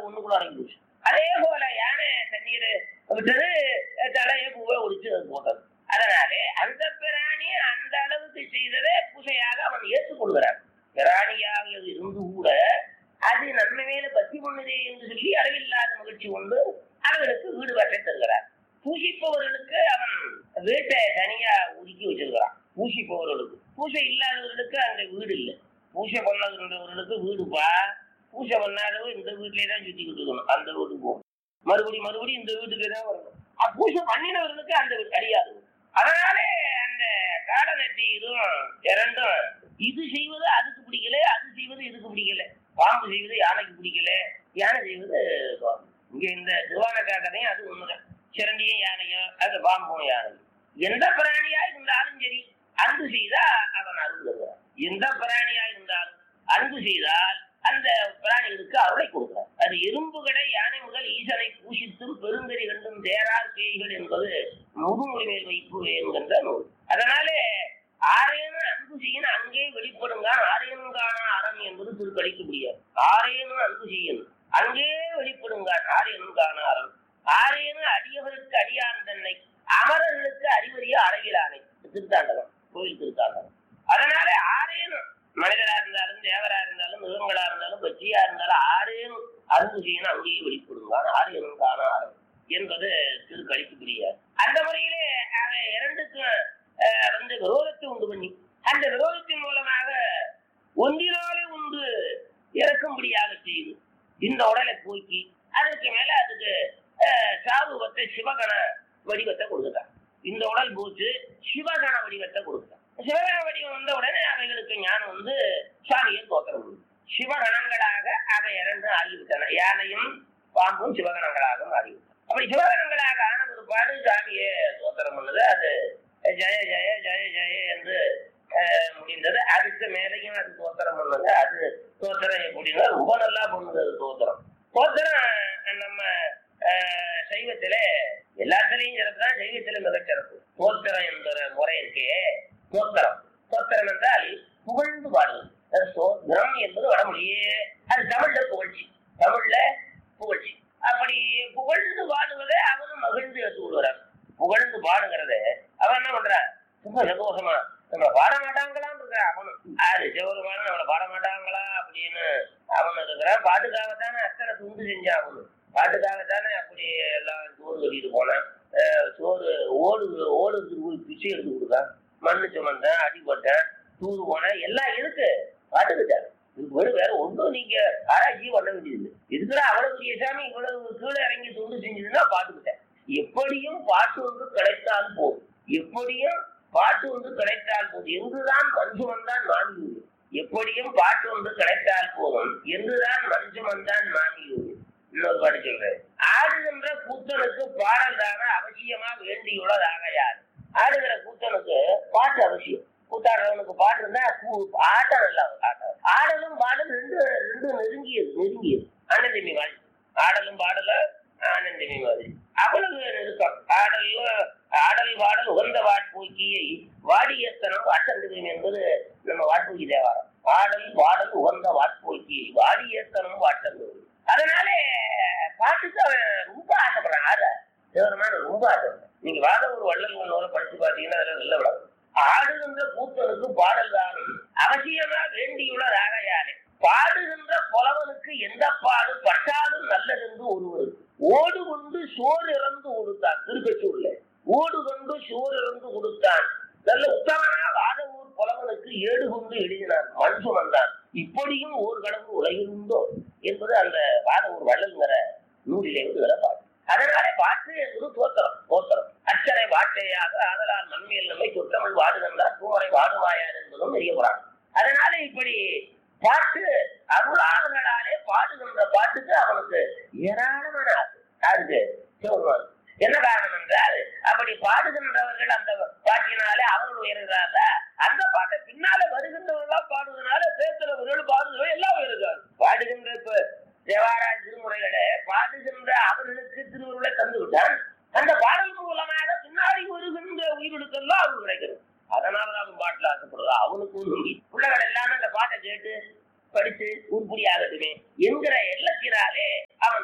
ஒண்ணுக்குள்ள இறங்கி போச்சு அதே போல யானை தண்ணீர் விட்டது தலையை பூவை ஒடிச்சு அது போட்டது அதனாலே அந்த பிராணி அந்த அளவுக்கு செய்ததை பூசையாக அவன் ஏற்றுக்கொள்கிறான் பிராணியாக இருந்து கூட அது நன்மை மேல பத்தி பண்ணுதே என்று சொல்லி அளவில்லாத மகிழ்ச்சி கொண்டு அவர்களுக்கு வீடு வற்றை தருகிறார் பூசிப்பவர்களுக்கு அவன் வீட்டை தனியா ஒதுக்கி வச்சிருக்கிறான் பூசிப்பவர்களுக்கு பூசை இல்லாதவர்களுக்கு அங்க வீடு இல்லை பூசை பண்ணாதவர்களுக்கு வீடுப்பா பூசை பண்ணாதவங்க இந்த வீட்டிலே தான் சுத்திக்கிட்டு இருக்கணும் அந்த வீட்டுக்கு போகும் மறுபடி மறுபடி இந்த வீட்டுக்கு தான் வரணும் அஹ் பூசை பண்ணினவர்களுக்கு அந்த வீடு கிடையாது அதனாலே அந்த காலநட்டி இதுவும் இரண்டும் இது செய்வது அதுக்கு பிடிக்கல அது செய்வது இதுக்கு பிடிக்கல பாம்பு செய்வது யானைக்கு பிடிக்கல யானை செய்வது பாம்பு இங்க இந்த திவானக்கா கதையும் அது ஒண்ணுதான் சிரண்டியும் யானையும் அது பாம்பும் யானையும் எந்த பிராணியா இருந்தாலும் சரி அன்பு செய்தா அவன் அருள் தருவான் எந்த பிராணியா இருந்தாலும் அன்பு செய்தால் அந்த பிராணிகளுக்கு அருளை கொடுக்கிறார் அது எறும்பு கடை யானை முதல் ஈசனை பூஷித்தும் பெருந்தறி கண்டும் தேரார் பேய்கள் என்பது முதுமொழி மேல் வைப்பு என்கின்ற நூல் அதனாலே ஆரேனும் அன்பு செய்யணும் அங்கே வெளிப்படுங்க ஆரேனும் காணா அறம் என்பது திருக்கடிக்க முடியாது ஆரேனும் அன்பு செய்யணும் அங்கே வெளிப்படுங்க ஆரேனும் காணா அறம் ஆரேனும் அடியவருக்கு அடியான் தன்னை அமரர்களுக்கு அறிவறிய அழகிலானை திருத்தாண்டகம் கோயில் திருத்தாண்டகம் அதனால ஆரேனும் மனிதரா இருந்தாலும் தேவரா இருந்தாலும் மிருகங்களா இருந்தாலும் பச்சியா இருந்தாலும் ஆரேனும் அன்பு செய்யணும் அங்கேயே வெளிப்படுங்க ஆரேனும் காணா அறம் என்பது திருக்கடிக்கு முடியாது அந்த முறையிலே அவை இரண்டுக்கும் அஹ், வந்து விரோதத்தை உண்டு பண்ணி அந்த விரோதத்தின் மூலமாக ஒன்றினாலே உண்டு இறக்கும்படியாக செய்து இந்த உடலை போக்கி அதற்கு மேல அதுக்கு அஹ், சாரூபத்தை சிவகண வடிவத்தை கொடுத்துட்டான் இந்த உடல் போச்சு சிவகண வடிவத்தை கொடுத்துட்டான் சிவகண வடிவம் வந்த உடனே அவைகளுக்கு ஞானம் வந்து சாமியை தோத்திரம் பண்ணுது. சிவகணங்களாக அவை இரண்டும் ஆகிவிட்டன யானையும் பாம்பும் சிவகணங்களாக மாறிவிட்டன அப்படி சிவகணங்களாக ஆன பிற்பாடு சாமியை தோத்திரம் பண்ணுது அது ஜெய ஜெய ஜெய ஜெய என்று அஹ், முடிந்தது அதுக்கு மேலையும் அது தோத்திரம் பண்ணுது அது தோத்திரம் எப்படின்னா ரொம்ப நல்லா பண்ணுது அது தோத்திரம் தோத்திரம் நம்ம அஹ், சைவத்தில எல்லாத்திலையும் சிறப்பு தான் சைவத்தில மிகச்சிறப்பு தோத்திரம் என்கிற முறை இருக்கே தோத்திரம் தோத்திரம் என்றால் புகழ்ந்து பாடுவது அது சோத்திரம் என்பது வடமொழியே அது தமிழ்ல புகழ்ச்சி தமிழ்ல புகழ்ச்சி அப்படி புகழ்ந்து பாடுவதை அவனும் மகிழ்ந்து எடுத்துக்கொள்கிறான் புகழ்ந்து பாடுங்கிறத அவன் என்ன பண்றான் ரொம்ப சந்தோஷமா நம்மள பாட மாட்டாங்களான்னு இருக்கிறான் அவனும் அது சிவருமான நம்மள பாட மாட்டாங்களா அப்படின்னு அவன் இருக்கிறான் பாட்டுக்காகத்தானே அத்தனை துண்டு செஞ்சான் அவனு பாட்டுக்காகத்தானே அப்படி எல்லாம் சோறு கட்டிட்டு போனான் அஹ் சோறு ஓடு ஓடு போய் பிச்சை எடுத்து கொடுத்தான் மண்ணு சுமந்தேன் அடிபட்டேன் தூது போனேன் எல்லாம் இருக்கு பாட்டுக்கிட்டாரு இதுக்கு வேறு வேற ஒன்றும் நீங்க ஆராய்ச்சி பண்ண வேண்டியது இதுக்குற அவ்வளவு பெரிய சாமி இவ்வளவு கீழே இறங்கி தொண்டு செஞ்சதுன்னா பாட்டுக்கிட்டேன் எப்படியும் பாட்டு ஒன்று கிடைத்தால் போதும் எப்படியும் பாட்டு ஒன்று கிடைத்தால் போதும் என்றுதான் மஞ்சு வந்தான் மாமியூர் எப்படியும் பாட்டு ஒன்று கிடைத்தால் போதும் என்றுதான் மஞ்சு வந்தான் மாமியூர் இன்னொரு பாட்டு சொல்றேன் ஆடுகின்ற கூத்தனுக்கு பாடல் தானே அவசியமா வேண்டியுள்ளதாக யார் ஆடுகிற கூத்தனுக்கு பாட்டு அவசியம் கூத்தாடுறவனுக்கு பாட்டு இருந்தா கூ- ஆட்டம் நல்லா வரும், ஆட்டம் ஆடலும் பாடலும் ரெண்டு ரெண்டு நெருங்கியது நெருங்கியது ஆனந்தமி மாதிரி ஆடலும் பாடலும் ஆனந்தமி மாதிரி அவ்வளவு நெருக்கம் ஆடல் ஆடல் பாடல் உகந்த வாட்போக்கியை வாடியத்தனம் வாட்டந்தகம் என்பது நம்ம வாட்போக்கி தேவாரம் ஆடல் பாடல் உகந்த வாட்போக்கி வாடியத்தனம் வாட்டந்தகம் அதனாலே பாட்டுக்கு அவன் ரொம்ப ஆசைப்படுறான் ஆட சிவருமான ரொம்ப ஆசைப்படுறான் நீங்க வாத ஒரு வள்ளல் ஒன்னோட படிச்சு பாத்தீங்கன்னா அதுல நல்ல விளக்கம் ஆடுகின்ற கூத்தனுக்கு பாடல் தானும் அவசியமா வேண்டியுள்ள ராகையானே பாடுகின்ற புலவனுக்கு எந்த பாடு பட்டாலும் நல்லதென்று ஒருவருக்கு ஓடு கொண்டு சோறு இறந்து கொடுத்தான் திருக்கச்சூர்ல ஓடு கொண்டு சோறு இறந்து கொடுத்தான் நல்ல உத்தமனா வாதவூர் புலவனுக்கு ஏடு கொண்டு எழுதினான் மண் சுமந்தான் இப்படியும் ஓர் கடவுள் உலகில் உண்டோ என்பது அந்த வாதவூர் வள்ளல்ங்கிற நூலிலே வந்து வர பாட்டு அதனாலே பாட்டு என்பது தோத்திரம் தோத்திரம் அச்சரை வாட்டையாக ஆதலால் மண்மையில் நம்மை சொத்தமிழ் வாடுகின்றார் பூமரை வாடுவாயார் என்பதும் தெரிய போறாங்க அதனால இப்படி பாட்டு அருளாளர்களாலே பாடுகின்ற பாட்டுக்கு அவனுக்கு ஏராளமான ஆசை யாருக்கு சிவபெருமான் என்ன காரணம் என்றால் அப்படி பாடுகின்றவர்கள் அந்த பாட்டினாலே அவர்கள் உயர்கிறார்கள் அந்த பாட்டை பின்னால வருகின்றவர்களா பாடுவதனால பேசுறவர்கள் பாடுகிறவர்கள் எல்லாம் உயர்கிறார் பாடுகின்ற இப்ப தேவாரா திருமுறைகளை பாடுகின்ற அவர்களுக்கு திருவுருளை தந்து விட்டான் அந்த பாடல் மூலமாக பின்னாடி வருகின்ற உயிரிழக்கெல்லாம் அவருக்கு கிடைக்கிறது அதனாலதான் அவன் பாட்டுல ஆசைப்படுறா அவனுக்கு ஒன்று பிள்ளைகள் எல்லாமே அந்த பாட்டை கேட்டு படித்து உருப்படி ஆகட்டுமே என்கிற எண்ணத்தினாலே அவன்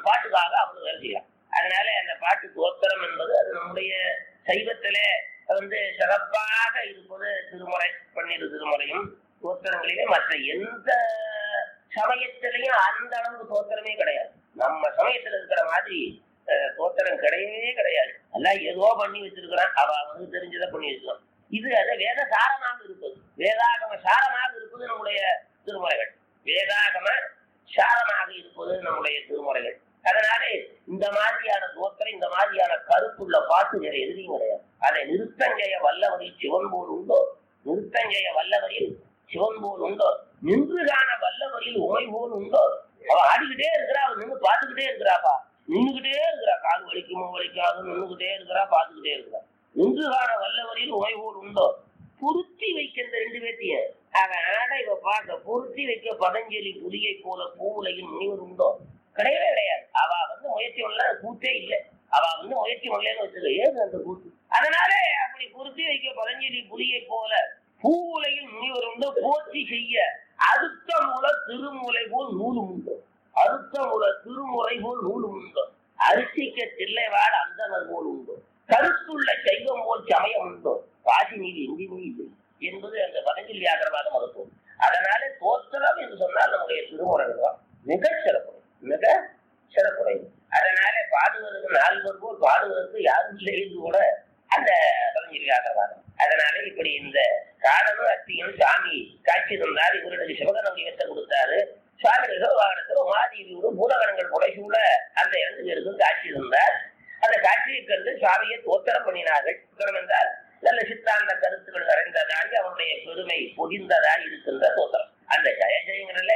பாட்டுக்காக அவ்வளவு வேலை செய்யலாம் அதனால அந்த பாட்டு தோத்திரம் என்பது அது நம்முடைய சைவத்தில வந்து சிறப்பாக இருப்பது திருமுறை பன்னிரு திருமுறையும் தோத்திரங்களிலே மற்ற எந்த சமயத்திலையும் அந்த அளவுக்கு தோத்திரமே கிடையாது நம்ம சமயத்துல இருக்கிற மாதிரி அஹ், தோத்திரம் கிடையவே கிடையாது எல்லாம் ஏதோ பண்ணி வச்சிருக்கிறான் அவ வந்து தெரிஞ்சதை பண்ணி வச்சிருக்கான் இது அது வேத சாரமாக இருப்பது வேதாகம சாரமாக இருப்பது நம்முடைய திருமுறைகள் வேதாகம சாரமாக இருப்பது நம்முடைய திருமுறைகள் அதனாலே இந்த மாதிரியான தோத்திரம் இந்த மாதிரியான கருத்துள்ள பாட்டு வேற எதுலையும் கிடையாது அதை நிறுத்தஞ்செய வல்லவரில் சிவன் போல் உண்டோ நிறுத்தஞ்செய வல்லவரில் சிவன் போல் உண்டோ நின்று காண வல்லவரில் உமை போல் உண்டோ அவ ஆடிக்கிட்டே இருக்கிறா அவ நின்று பார்த்துக்கிட்டே இருக்கிறாப்பா நின்றுகிட்டே இருக்கிறா காது வலிக்குமோ வலிக்காது நின்றுகிட்டே இருக்கிறா பார்த்துக்கிட்டே இருக்கிறா நின்று காண வல்லவரில் உமை போல் உண்டோ பொருத்தி வைக்க இந்த ரெண்டு பேர்த்தையும் அவன் ஆட இவ பார்க்க பொருத்தி வைக்க பதஞ்சலி புலியை போல பூவுலையும் முனிவர் உண்டோ கிடையவே கிடையாது அவ வந்து முயற்சி பண்ணல கூத்தே இல்லை அவ வந்து முயற்சி பண்ணலன்னு வச்சுக்க ஏது அந்த கூத்து அதனாலே அப்படி பொருத்தி வைக்க பதஞ்சலி புலியை போல பூவுலையும் முனிவர் உண்டோ போற்றி செய்ய அடுத்த முல திருமுலை போல் நூலும் உண்டோ அடுத்த முல திருமுறை போல் நூலும் உண்டோ அரிசிக்க தில்லைவாள் அந்தனர் போல் உண்டோ கருத்துள்ள சைவம் போல் சமயம் உண்டோ பாசி நீதி எங்கேயுமே இல்லை என்பது அந்த பதஞ்சலி வியாகரவாத மருத்துவம் அதனால தோத்திரம் என்று சொன்னால் நம்முடைய திருமுறைகள் தான் மிக சிறப்பு மிக சிறப்புரை அதனால பாடுவதற்கு நால்வர் போல் பாடுவதற்கு யாரும் இல்லை என்று கூட அந்த பதஞ்சலி வியாகரவாதம் அதனால இப்படி இந்த காடனும் அத்தியும் சாமி காட்சி தந்தார் இவர்களுக்கு சிவகணம் வடிவத்தை கொடுத்தாரு சுவாமி நிகழ்வாகனத்தில் உமாதேவியோடு பூலகணங்கள் புடைசூழ அந்த இரண்டு பேருக்கும் காட்சி தந்தார் அந்த காட்சியை கண்டு சுவாமியை தோத்திரம் பண்ணினார்கள் தோத்திரம் என்றால் நல்ல சித்தாந்த கருத்துக்கள் நிறைந்ததாகி அவருடைய பெருமை பொதிந்ததா இருக்கின்ற தோத்திரம் அந்த ஜெய ஜெயங்கிறதுல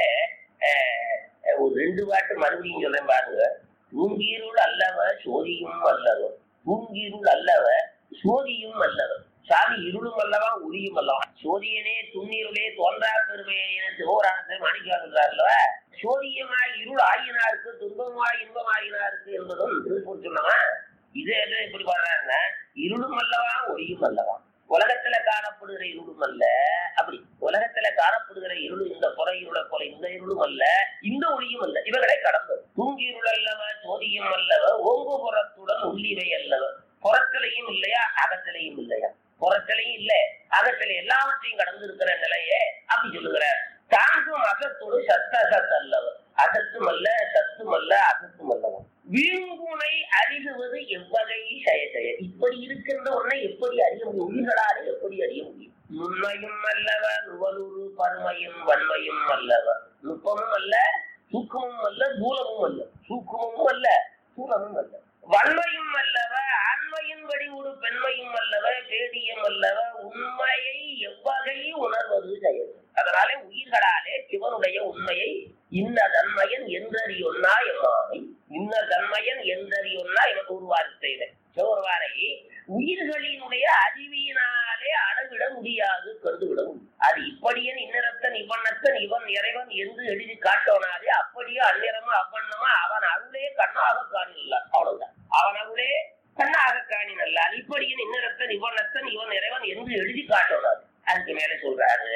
ஒரு ரெண்டு பாட்டு மறுபடியும் சொல்றேன் பாருங்க தூங்கீருள் அல்லவ சோதியும் அல்லவர் தூங்கீருள் அல்லவ சோதியும் அல்லவர் சாமி இருளும் அல்லவா ஒளியும் அல்லவா சோதியனே துண்ணீருளே தோன்றா பெருமையை சிவராசை மாணிக்கா சொல்றாருல்லவா சோதியமாய் இருள் ஆயினாருக்கு துன்பமாய் இன்பமாயினாருக்கு என்பதும் திருப்பூர் சொன்னவா இது என்ன எப்படி பாடுறாருன்னா இருளும் அல்லவா ஒளியும் அல்லவா உலகத்துல காணப்படுகிற இருளும் அல்ல அப்படி உலகத்துல காணப்படுகிற இருள் இந்த புற இருளை போல இந்த இருளும் அல்ல இந்த ஒளியும் அல்ல இவர்களை கடந்தது தூங்கி இருள் அல்லவ சோதியும் அல்லவ ஓங்கு புறத்துடன் உள்ளிவை அல்லவ புறத்திலையும் இல்லையா அகத்திலையும் இல்லையா புறத்திலையும் இல்ல அகத்தில எல்லாவற்றையும் கடந்து இருக்கிற நிலையே அப்படி சொல்லுகிறார் தாங்கும் அகத்தோடு சத்த அசத் அல்லவர் அசத்தும் அல்ல சத்தும் அல்ல அசத்தும் அல்லவன் வீங்குனை அறிகுவது எவ்வகை செய செய இப்படி இருக்கின்ற ஒன்றை எப்படி அறிய முடியும் உயிர்களாலே எப்படி அறிய முடியும் நுண்மையும் அல்லவ நுவலூரு பருமையும் வன்மையும் அல்லவ நுட்பமும் அல்ல சூக்கமும் அல்ல தூலமும் அல்ல சூக்கமும் அல்ல தூலமும் அல்ல வன்மையும் அல்லவ ஆண்மையின் வடிவுடு பெண்மையும் அல்லவ பேடியம் அல்லவ உண்மையை எவ்வகை உணர்வது செயல் அதனாலே உயிர்களாலே சிவனுடைய உண்மையை இன்ன தன்மையன் என்றறியொன்னா எம்மாவை இன்ன தன்மையன் என்றறியொன்னா எனக்கு ஒரு வார்த்தையில சிவருவாரை உயிர்களினுடைய அறிவியினாலே அளவிட முடியாது கருதுவிட முடியும் அது இப்படியன் இன்னரத்தன் இவனத்தன் இவன் இறைவன் என்று எழுதி காட்டோனாதே அப்படியே அந்நிறமா அவ்வண்ணமா அவன் அருளே கண்ணாக காணில்ல அவ்வளவுதான் அவன் அருளே கண்ணாக காணினல்ல இப்படியன் இன்னரத்தன் இவனத்தன் இவன் இறைவன் என்று எழுதி காட்டோனாது அதுக்கு மேல சொல்றாரு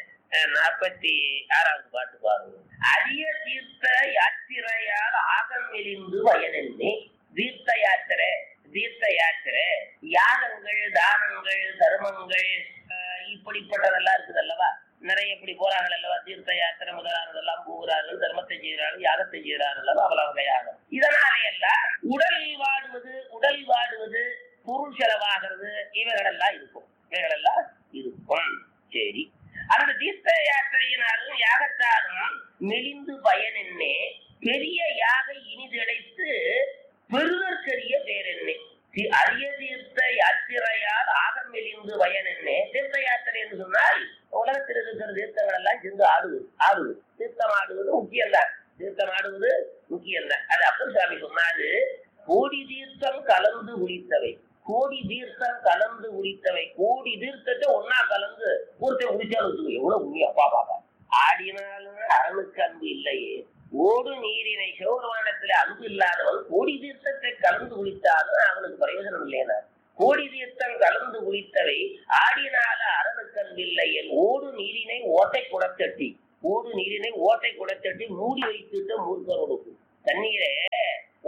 நாற்பத்தி ஆறாவது பாட்டு பாருங்க அரிய தீர்த்த யாத்திரையால் ஆகம் மெலிந்து வயனென்னே தீர்த்த யாத்திரை தீர்த்த யாத்திரை யாகங்கள் தானங்கள் தர்மங்கள் அஹ், இப்படிப்பட்டதெல்லாம் இருக்குது அல்லவா நிறைய இப்படி போறார்கள் அல்லவா தீர்த்த யாத்திரை முதலானதெல்லாம் போகிறார்கள் தர்மத்தை செய்கிறார்கள் யாகத்தை செய்கிறார்கள் அல்லவா அவ்வளவு வகையாக இதனாலே எல்லாம் உடல் வாடுவது உடல் வாடுவது பொருள் செலவாகிறது இவைகளெல்லாம் இருக்கும் இவைகளெல்லாம் இருக்கும் சரி அந்த தீர்த்த யாத்திரையினாலும் யாகத்தாலும் மெலிந்து பயனென்னே பெரிய யாக இனிதிழைத்து பெருதற்கரிய பேரென்னே தி- அரிய தீர்த்த யாத்திரையால் ஆகம் மெலிந்து பயனென்னே தீர்த்த யாத்திரை என்று சொன்னால் உலகத்தில் இருக்கிற தீர்த்தங்கள் எல்லாம் சென்று ஆடுவது ஆடுவது தீர்த்தம் ஆடுவது முக்கியம் தான் தீர்த்தம் ஆடுவது முக்கியம் தான் அது அப்பர் சாமி சொன்னாரு கோடி தீர்த்தம் கலந்து குளித்தவை கோடி தீர்த்தம் கலந்து குளித்தவை கோடி தீர்த்தத்தை ஒன்னா கலந்து ஒருத்தன் குடிச்சாலும் வச்சுக்கோ எவ்வளவு புண்ணியம் அப்பா பாப்பா ஆடினாலும் அரணுக்கு அன்பு இல்லையே ஓடு நீரினை சிவபெருமானத்துல அன்பு இல்லாதவன் கோடி தீர்த்தத்தை கலந்து குளித்தாலும் அவனுக்கு பிரயோஜனம் இல்லையா கோடி தீர்த்தம் கலந்து குளித்தவை ஆடினால அரணுக்கு அன்பு இல்லையேல் ஓடு நீரினை ஓட்டை குடத்தட்டி ஓடு நீரினை ஓட்டை குடத்தட்டி மூடி வைத்துட்டு மூர்க்க கொடுக்கும் தண்ணீரை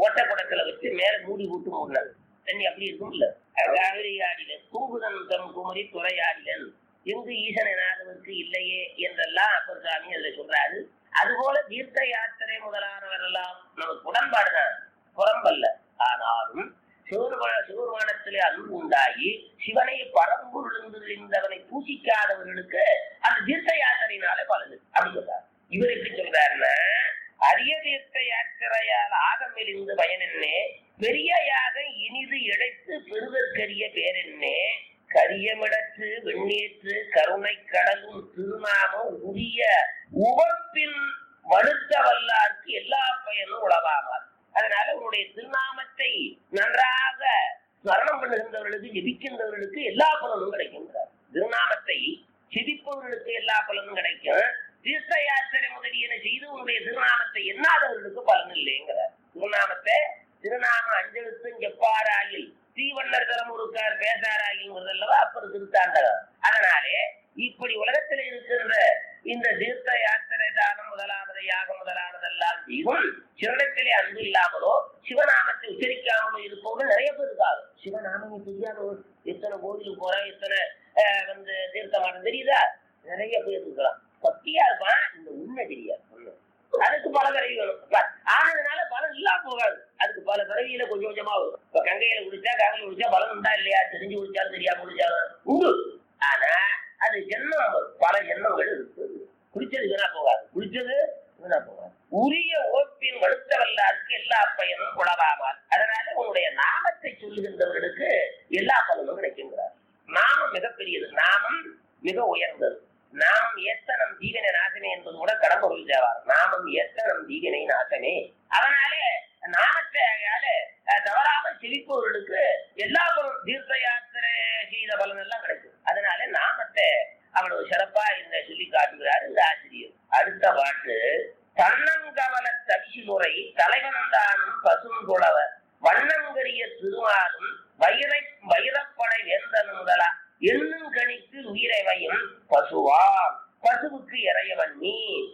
ஓட்ட குடத்துல வச்சு மேல மூடி போட்டு மூடினாரு தண்ணி அப்படி இருக்கும் இல்ல காவிரி ஆடில தூங்குதன் தம் குமரி துறையாடிலன் எங்கு ஈசனாதவருக்கு இல்லையே என்றெல்லாம் அப்பர் சாமி அதுல சொல்றாரு அதுபோல தீர்த்த யாத்திரை முதலானவர் எல்லாம் நமக்கு உடன்பாடுதான் புறம்பல்ல ஆனாலும் சிவருமான சிவருமானத்திலே அன்பு உண்டாகி சிவனை பரம்பொருளிருந்து இருந்தவனை பூசிக்காதவர்களுக்கு அந்த தீர்த்த யாத்திரையினாலே பலது அப்படி சொல்றாரு இவர் எப்படி சொல்றாருன்னா அரிய தீர்த்த யாத்திரையால் ஆகமெலிந்து பயனென்னே பெரிய யாக இனிது இழைத்து பெறுதற்கரிய பேரென்னே கரியமிடத்து வெண்ணீற்று கருணை கடலும் திருநாமம் உரிய உவப்பின் வடுத்த வல்லார்க்கு எல்லா பயனும் உளவாமார் அதனால உன்னுடைய திருநாமத்தை நன்றாக ஸ்மரணம் பண்ணுகின்றவர்களுக்கு ஜெபிக்கின்றவர்களுக்கு எல்லா பலனும் கிடைக்கின்றார் திருநாமத்தை சிரிப்பவர்களுக்கு எல்லா பலனும் கிடைக்கும் தீர்த்த யாத்திரை முதலியன செய்து உன்னுடைய திருநாமத்தை எண்ணாதவர்களுக்கு பலன் இல்லைங்கிறார் திருநாமத்தை திருநாம அஞ்செழுத்தும் செப்பாராயில் தீவண்ணர் தரம் ஒருக்கார் பேசாராகிங்கிறது அல்லவா அப்பர் திருத்தாண்டகம் அதனாலே இப்படி உலகத்தில் இருக்கின்ற இந்த தீர்த்த யாத்திரை தானம் முதலானது யாகம் முதலானதெல்லாம் செய்யும் சிவனத்திலே அன்பு இல்லாமலோ சிவநாமத்தை உச்சரிக்காமலோ இருப்பவங்க நிறைய பேர் இருக்காங்க சிவநாமம் தெரியாதவர் எத்தனை கோவிலுக்கு போறா எத்தனை அஹ், வந்து தீர்த்தமானம் தெரியுதா நிறைய பேர் இருக்கலாம் பக்தியா இருப்பான் இந்த உண்மை தெரியாது ஒண்ணு. அதுக்கு பல பிறவி வரும் ப- ஆனதுனால பலன் இல்லாம போகாது அதுக்கு பல பிறவியில கொஞ்சம் கொஞ்சமா வரும் இப்ப கங்கையில குடிச்சா காவிரி குடிச்சா பலன் உண்டா இல்லையா தெரிஞ்சு குடிச்சாலும் தெரியாம குடிச்சாலும் உண்டு ஆனா அது ஜென்மம் பல ஜென்மங்கள் இருக்கு குடிச்சது வீணா போகாது குடிச்சது வீணா போகாது உரிய ஓப்பின் வலுத்த வல்லாருக்கு எல்லா பயனும் குளவாவார் அதனால உன்னுடைய நாமத்தை சொல்லுகின்றவர்களுக்கு எல்லா பலனும் கிடைக்கின்றார் நாமம் மிகப்பெரியது நாமம் மிக உயர்ந்தது நாமம் ஏத்த நம் ஜீவனை நாசமே என்பது கூட கடம்ப தேவார் நாமம் ஏத்த நம் ஜீவனை நாசமே அதனாலே நாமத்தை ஆகையால அஹ், தவறாமல் செழிப்பவர்களுக்கு எல்லா பலனும் தீர்த்த யாத்திரை செய்த பலன் எல்லாம் கிடைக்கும் அதனால நாமத்தை அவ்வளவு சிறப்பா இந்த சொல்லி காட்டுகிறார் இந்த ஆசிரியர் அடுத்த பாட்டு தன்னங்கவல தவிசிலுரை தலைவனந்தானும் பசும் குளவ வண்ணங்கரிய திருமாலும் வைரை வைரப்படை வேந்தன் முதலா எண்ணும் கணித்து உயிரைவையும் பசுவா பசுவுக்கு இறையவன் நீ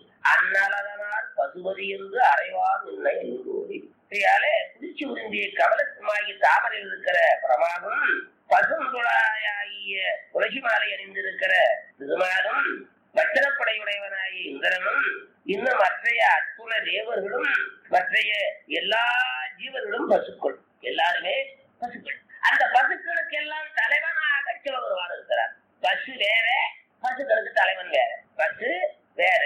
அந்நலதனால் பசுபதி என்று அறைவார் இல்லை என்று இதையாலே குடிச்சு உறிந்திய கவலத்துமாகி தாமரையில் இருக்கிற பிரமாதம் பசுந்துளாயாகிய துளசி மாலை அணிந்திருக்கிற திருமாலும் வச்சிரப்படையுடையவனாகிய இந்திரனும் இன்னும் மற்றைய அத்துண தேவர்களும் மற்றைய எல்லா ஜீவர்களும் பசுக்கள் எல்லாருமே பசுக்கள் அந்த பசுக்களுக்கெல்லாம் தலைவனாக சிவபெருமான் இருக்கிறார் பசு வேற பசுக்களுக்கு தலைவன் வேற பசு வேற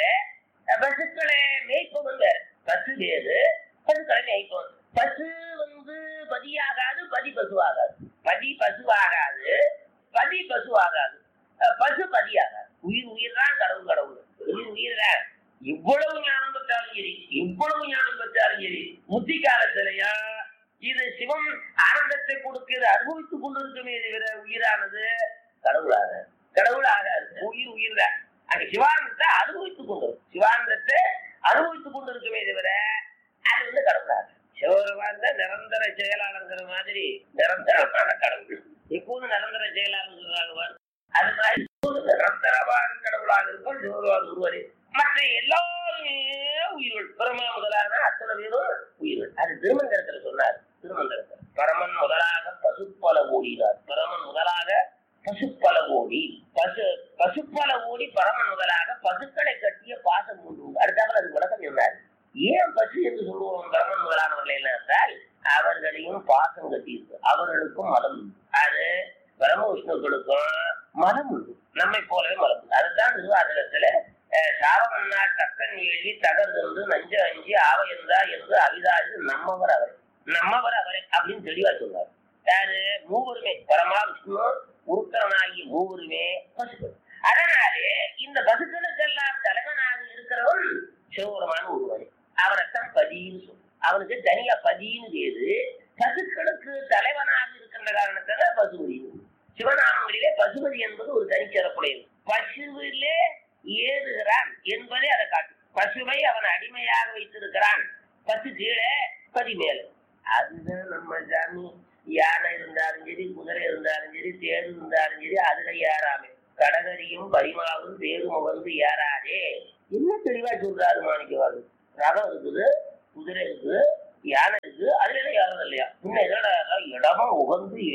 பசுக்களை மேய்ப்பவன் வேற பசு வேறு பசுக்களை மேய்ப்பவன் பசு வந்து பதியாகாது பதி பசுவாகாது பதி பசுவாகாது பதி பசுவாகாது அஹ் பசு பதியாகாது உயிர் உயிர் தான் கடவுள் கடவுள் உயிர் உயிர் தான் இவ்வளவு ஞானம் பெற்றாலும் சரி இவ்வளவு ஞானம் பெற்றாலும் சரி முத்தி காலத்திலையா இது சிவம் ஆனந்தத்தை கொடுக்கிறது அனுபவித்துக் கொண்டிருக்குமே தவிர உயிரானது கடவுளாக கடவுளாகாது உயிர் உயிர் தான் அங்க சிவானந்தத்தை அனுபவித்துக் கொண்டு சிவானந்தத்தை அனுபவித்துக் கொண்டிருக்குமே தவிர அது வந்து கடவுளாக சிவபெருமான் தான் நிரந்தர செயலாளர்ங்கிற மாதிரி நிரந்தரமான கடவுள் எப்போதும் நிரந்தர செயலாளர் சொல்றாங்க அது மாதிரி எப்போதும் நிரந்தரமான கடவுளாக இருக்கும் சிவபெருமான் ஒருவரே மற்ற எல்லாருமே உயிர்கள் பிரம முதலான அத்தனை பேரும் உயிர்கள் அது திருமந்திரத்துல சொன்னார் திருமந்திரத்தில் பரமன் முதலாக பசுப்பல ஓடினார் பரமன் முதலாக பசுப்பல ஓடி பசு பசுப்பல ஓடி பரமன் முதலாக பசுக்களை கட்டிய பாசம் உண்டு அடுத்தாமல் அது விளக்கம் சொன்னார் ஏன் பசு என்று சொல்லுவோம் பரமன் முதலானவர்கள் என்ன என்றால் அவர்களையும் பாசம் கட்டியிருக்கு அவர்களுக்கும் மதம் உண்டு. அது பிரம்ம விஷ்ணுக்களுக்கும் மதம் உண்டு நம்மை போலவே மதம் உண்டு அதுதான் திருவாதிரத்துல சாவமன்னா தக்கன் எழுதி தகர்ந்து நஞ்ச அஞ்சி ஆவ என்றா என்று அவிதாது நம்மவர் அவரை நம்மவர் அவரை அப்படின்னு தெளிவா சொல்றாரு யாரு மூவருமே பரமா விஷ்ணு உருத்தரனாகி மூவருமே பசுக்கள் அதனாலே இந்த பசுக்களுக்கெல்லாம் தலைவனாக இருக்கிறவன் சிவபெருமான ஒருவன் அவனைத்தான் பதின்னு சொல்லும் அவனுக்கு தனியா பதின்னு பேரு பசுக்களுக்கு தலைவனாக இருக்கின்ற காரணத்தால பசுபதி சிவநாமங்களிலே பசுபதி என்பது ஒரு தனிச்சிறப்புடையது பசுவிலே ஏறுகிறான் என்பதை அதை காட்டும் பசுவை அவன் அடிமையாக வைத்திருக்கிறான் பசு கீழே பதி மேல அதுதான் நம்ம சாமி யானை இருந்தாலும் சரி குதிரை இருந்தாலும் சரி தேர் இருந்தாலும் சரி அதுல ஏறாமே கடகரியும் பரிமாவும் வேறு முகர்ந்து ஏறாதே என்ன தெளிவா சொல்றாரு மாணிக்கவாது ரதம் இருக்குது குதிரை இருக்குது யானை இருக்கு அதுல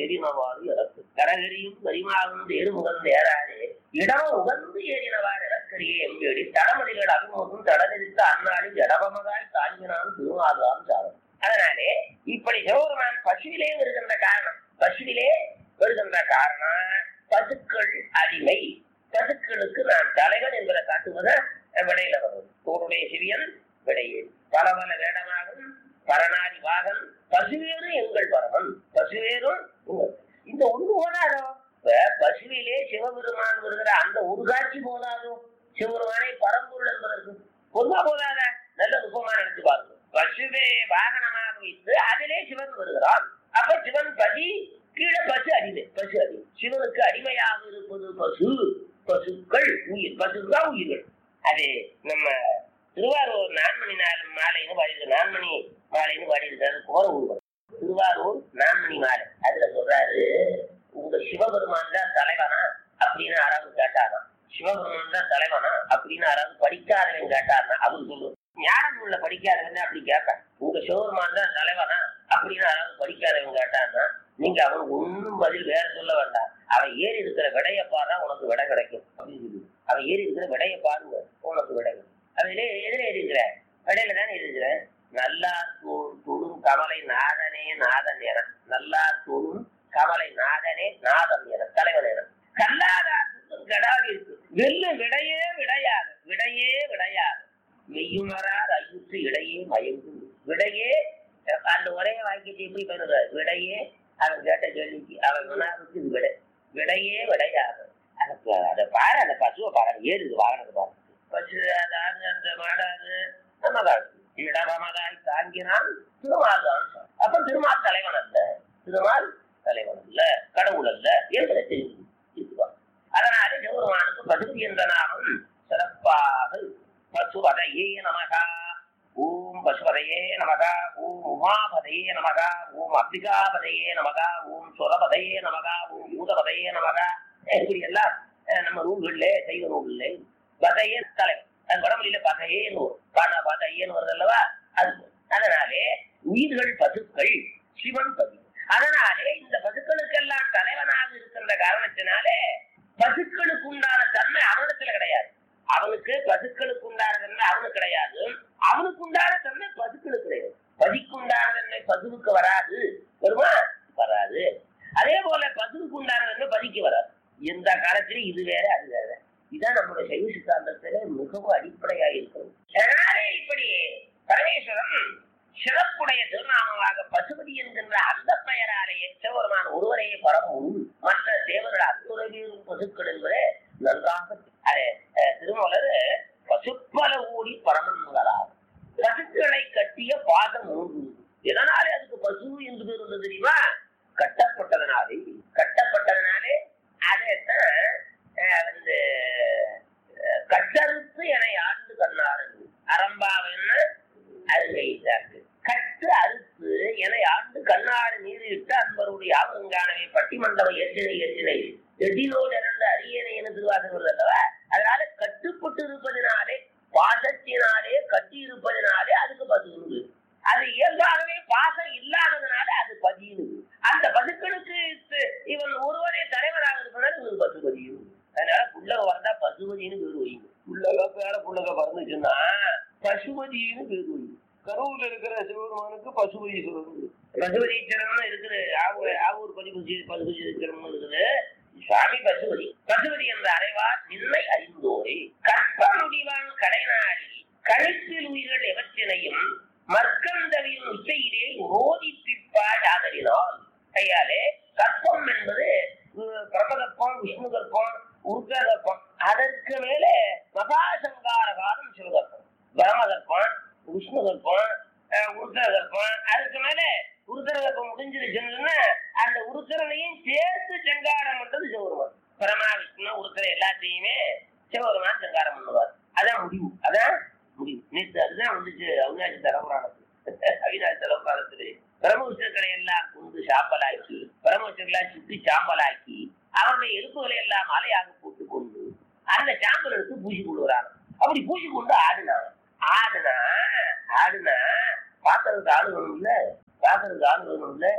ஏறினவாறு எனக்கு கரகரியும் பரிமாவும் தேடு முகந்து ஏறாதே இடம உகந்து ஏறினவாறு எனக்கரியே எம்பேடி தடமதிகள் அபிமுகம் தடநிறுத்த அந்நாடி ஜடபமதாய் தாங்கினான் திருவாதான் சாதம் அதனாலே இப்படி சிவபெருமான் பசுவிலே வருகின்ற காரணம் பசுவிலே வருகின்ற காரணம் பசுக்கள் அடிமை பசுக்களுக்கு நான் தலைவன் என்பதை காட்டுவத விடையில வருவது தோடுடைய சிவியன் விடையே பல பல வேடமாகும் பரநாடி வாகன் பசுவேறு எங்கள் பரமன் பசுவேறும் உங்கள். இந்த ஒன்று போதாதோ இப்ப பசுவிலே சிவபெருமான் வருகிற அந்த ஒரு காட்சி போதாதோ சிவபெருமானை பரம்பொருள் என்பதற்கு பொதுவா போதாத நல்ல நுட்பமா நினைச்சு பாருங்க பசுவே வாகனமாக வைத்து அதிலே சிவன் வருகிறான் அப்ப சிவன் பசி கீழே பசு அடிமை பசு அடிமை சிவனுக்கு அடிமையாக இருப்பது பசு பசுக்கள் உயிர் பசுதான் உயிர்கள் அது நம்ம திருவாரூர் நான்மணி நாள் மாலைன்னு பாடியிருக்கு நான்மணி மாலைன்னு பாடியிருக்காரு கோர ஊர்வலம் திருவாரூர் நான்மணி மாலை அதுல சொல்றாரு உங்க சிவபெருமான் தான் தலைவனா அப்படின்னு யாராவது கேட்டாராம் சிவபெருமான் தான் தலைவனா அப்படின்னு யாராவது படிக்காதவன் கேட்டாருன்னா அவர் சொல்லு ஞானம் உள்ள படிக்காதவன் அப்படி கேட்பேன் உங்க சிவபெருமான் தான் தலைவனா அப்படின்னு யாராவது படிக்காதவன் கேட்டான்னா நீங்க அவன் ஒன்னும் பதில் வேற சொல்ல வேண்டாம் அவன் ஏறி இருக்கிற விடைய பாரு உனக்கு விடை கிடைக்கும் அப்படின்னு சொல்லு. அவன் ஏறி இருக்கிற விடைய பாருங்க உனக்கு விடை கிடைக்கும். அதுல எதிர ஏறி இருக்கிற விடையில தானே இருக்கிற நல்லா தொ- தொடும் கமலை நாதனே நாதன் என நல்லா தொடும் கமலை நாதனே நாதன் என தலைவன் என கல்லாதா சுத்தம் கடாவி இருக்கு வெல்லு விடையே விடையாது விடையே விடையாது மெய்யுணரார் ஐயுற்று இடையே மயங்கும் விடையே அந்த ஒரே வாக்கியத்தை எப்படி பெறுற விடையே அவன் கேட்ட கேள்விக்கு அவன் வினாவுக்கு இது விடை விடையே விடையாது அதுக்கு அதை பாரு அந்த பசுவை பாரு ஏறுது வாகனத்தை பாரு பசு அதாவது அந்த மாடாது நம்ம காடு இடமதாய் தாங்கினான் திருமால்தான் அப்ப திருமால் தலைவன் அல்ல திருமால் தலைவன் அல்ல கடவுள் அல்ல என்பதை தெரிந்து இருக்குவான் அதனாலே சிவபெருமானுக்கு பசுபதி என்ற நாமம் சிறப்பாக பசுவதையே நமகா ஓம் பசுபதையே நமகா ஓம் உமாபதையே நமகா ஓம் அம்பிகாபதையே நமகா ஓம் சுரபதையே நமகா ஓம் பூதபதையே நமகா இப்படி எல்லாம் அஹ், நம்ம நூல்கள்ல சைவ நூல்ல பதையே தலைவன் அது வடமொழியில பதையேன்னு வரும் பானா பதையேன்னு வருது அல்லவா அது அதனாலே உயிர்கள் பசுக்கள் சிவன் பதி அதனாலே இந்த பசுக்களுக்கெல்லாம் தலைவனாக இருக்கின்ற காரணத்தினாலே பசுக்களுக்கு உண்டான தன்மை அவனிடத்துல கிடையாது அவனுக்கு பசுக்களுக்கு உண்டான தன்மை அவனுக்கு கிடையாது அவனுக்கு உண்டான தன்மை பசுக்களுக்கு கிடையாது பதிக்கு உண்டான தன்மை பசுவுக்கு வராது வருமா வராது அதே போல பசுவுக்கு உண்டான தன்மை பதிக்கு வராது எந்த காலத்திலும் இது வேற அது வேற இதான் நம்முடைய சைவ சித்தாந்தத்துல மிகவும் அடிப்படையா இருக்கிறது அதனாலே இப்படி பரமேஸ்வரன் சிறப்புடைய திருநாமமாக பசுபதி என்கின்ற அந்த பெயராலேயே சிவபெருமான் ஒருவரையே பரவும் மற்ற தேவர்கள் அத்துறை பேரும் பசுக்கள் என்பது நன்றாக அது அஹ், திருமலர் பசுப்பல ஊடி பரமன் முதலாகும் பசுக்களை கட்டிய பாதம் மூன்று எதனாலே அதுக்கு பசு என்று பேர் வந்தது தெரியுமா கட்டப்பட்டதனாலே கட்டப்பட்டதனாலே அதைத்தான் அஹ், வந்து அஹ், கட்டறுத்து என ஆண்டு கண்ணாரு அரம்பாவன்னு அருங்கையிட்டார்கள் கட்டு அறுத்து என ஆண்டு கண்ணாறு நீரிட்டு அன்பருடைய ஆவங்கானவை பட்டிமண்டப எட்டினை எட்டினை எட்டினோடு இறந்த அரியணை என திருவாசகம் வருது அல்லவா அதனால கட்டுப்பட்டு இருப்பதினாலே பாசத்தினாலே கட்டி இருப்பதினாலே அதுக்கு பதிவு அது இயல்பாகவே பாசம் இல்லாததுனால அது பதியுது அந்த பசுக்களுக்கு இத்து- இவன் ஒருவரே தலைவராக இருப்பதால் இவன் பசுபதியும் அதனால புள்ளக வந்தா பசுபதினு பேர் வைங்க புள்ளக பேர புள்ளக பறந்துச்சுன்னா பசுபதினு பேர் வைங்க கரூர்ல இருக்கிற சிவபெருமானுக்கு பசுபதி சிவன் பசுபதி சிரமம் இருக்குது ஆவூர் ஆவூர் பதிபதி பசுபதி சிரமம் இருக்குது சுவாமி பசுபதி பசுபதி என்ற அறைவார் நின்னை அறிந்தோரே கற்ப முடிவான் கடைநாளி கழுத்தில் உயிர்கள் எவற்றினையும் மற்கந்தவின் உச்சையிலே ஓதிப்பிப்பாய் ஆதரினால் கையாலே கற்பம் என்பது உம், பிரமகற்பம் விஷ்ணு கற்பம் உருக்ககற்பம் அதற்கு மேலே மகாசங்கார காலம் சிவகற்பம் பிரமகற்பம் விஷ்ணு கற்பம் அஹ், உருத்திர கற்பம் அதுக்கு மேல உருத்திர கற்பம் முடிஞ்சிருச்சுன்னா அந்த உருத்திரனையும் சேர்த்து சங்காரம் பண்றது சிவபெருமான் பரமா விஷ்ணு உருத்திர எல்லாத்தையுமே சிவபெருமான் சங்காரம் பண்ணுவார் அதான் முடிவு அதான் முடிவு நேற்று அதுதான் வந்துச்சு அவினாசி தலபுராணத்துல அவினாசி தலபுராணத்திலே பிரம்மவிஷ்ணுக்களை எல்லாம் கொண்டு சாம்பலாக்கி பிரம்மவிஷ்ணுக்களை சுற்றி சாம்பலாக்கி அவருடைய எலும்புகளை எல்லாம் மலையாக போட்டு கொண்டு அந்த சாம்பல் எடுத்து பூசி கொள்கிறாங்க அப்படி பூசி கொண்டு ஆடினாங்க ஆடுனா ஆடுனா பாக்குறதுக்கு ஆளு வேணும் இல்ல பாக்குறதுக்கு ஆளு வேணும் இல்ல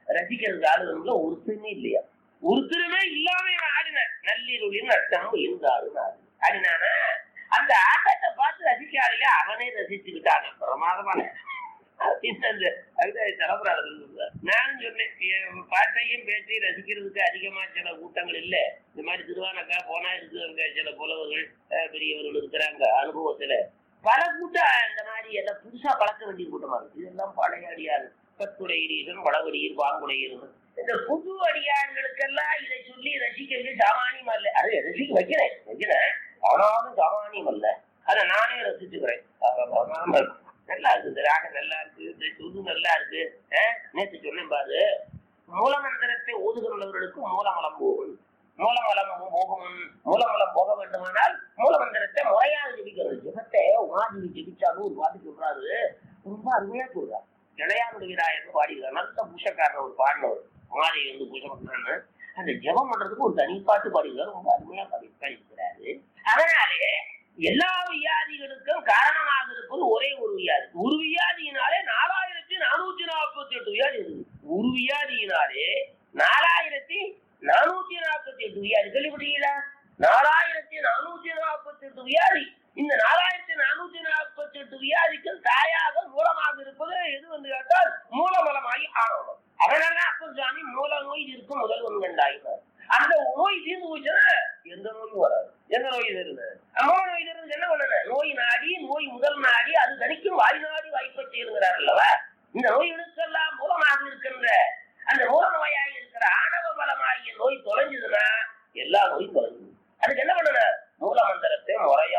ரசிக்கிறதுக்கு ஆளுநர்ல ஒருத்தருமே இல்லையா ஒருத்தருமே இல்லாம இவன் ஆடினான் நள்ளிருளின் நட்டம் இருந்தாலும் ஆடினானா அந்த ஆட்டத்தை பார்த்து ரசிக்காதீங்க அவனே ரசிச்சுக்கிட்டான் பிரமாதமான அப்படின்னு அந்த அதுதான் தலைமுறை நானும் சொன்னேன் என் பாட்டையும் பேச்சையும் ரசிக்கிறதுக்கு அதிகமா சில கூட்டங்கள் இல்ல இந்த மாதிரி திருவானக்கா போனா இருக்கிறவங்க சில புலவர்கள் அஹ், பெரியவர்கள் இருக்கிறாங்க அனுபவத்துல பல கூட்டம் இந்த மாதிரி எல்லாம் புதுசா பழக்க வேண்டிய கூட்டமா இருக்கு இதெல்லாம் பழைய அடியார் பத்துடையீரன் வடவடியீர் பாங்குடையீர் இந்த புது அடியார்களுக்கெல்லாம் இதை சொல்லி ரசிக்கிறது சாமானியம் அல்ல அதை ரசிக்க வைக்கிறேன் வைக்கிறேன் ஆனாலும் சாமானியம் அல்ல அதை நானே ரசிச்சுக்கிறேன் ஆக, பிரமாதமா இருக்கு. நல்லா இருக்கு இந்த ராகம் நல்லா இருக்கு இந்த துது நல்லா இருக்கு அஹ், நேத்து சொன்னேன் பாரு மூலமந்திரத்தை ஓதுகிறவர்களுக்கு மூலமலம் போகும் மூலமலம் போகும் மூலமலம் போக வேண்டுமானால் மூலமந்திரத்தை முறையாக ஜெபிக்கிறது ஜெபத்தை உமாதி ஜெபிச்சாலும் ஒரு பாட்டு சொல்றாரு ரொம்ப அருமையா சொல்றாரு இளையாமுடிகிறாயன்னு பாடிக்கிறார் நல்ல பூஷக்காரர் ஒரு பாடினவர் உமாதி வந்து பூஜை பண்றான்னு அந்த ஜெபம் பண்றதுக்கு ஒரு தனி பாட்டு பாடிக்கிறார் ரொம்ப அருமையா பாடி பாடிக்கிறாரு அதனாலே எல்லா வியாதிகளுக்கும் காரணமாக இருப்பது ஒரே ஒரு வியாதி ஒரு வியாதியினாலே நாலாயிரத்தி நானூத்தி நாற்பத்தி எட்டு வியாதி இருக்குது ஒரு வியாதியினாலே நாலாயிரத்தி நானூத்தி நாற்பத்தி எட்டு வியாதி கேள்விப்பட்டீங்களா நாலாயிரத்தி நானூத்தி நாற்பத்தி எட்டு வியாதி இந்த நாலாயிரத்தி நானூத்தி நாற்பத்தி எட்டு வியாதிக்கும் தாயாக மூலமாக இருப்பது எது வந்து கேட்டால் மூலமலமாகி ஆணவம் அதனால அப்பன் சுவாமி மூல நோய் இருக்கும் முதல்வன் கண்டாயினார் அந்த நோய் தீர்ந்து போச்சுன்னா எந்த நோயும் வராது எந்த நோய் தருது மூல நோய் தருது என்ன பண்ணல நோய் நாடி நோய் முதல் நாடி அது தனிக்கும் வாய் நாடி வாய்ப்பை செய்யுங்கிறார் அல்லவா இந்த நோய்களுக்கெல்லாம் மூலமாக இருக்கின்ற அந்த மூல நோயாக இருக்கிற ஆணவ பலமாகிய நோய் தொலைஞ்சதுன்னா எல்லா நோயும் தொலைஞ்சது அதுக்கு என்ன பண்ணன மூல மந்திரத்தை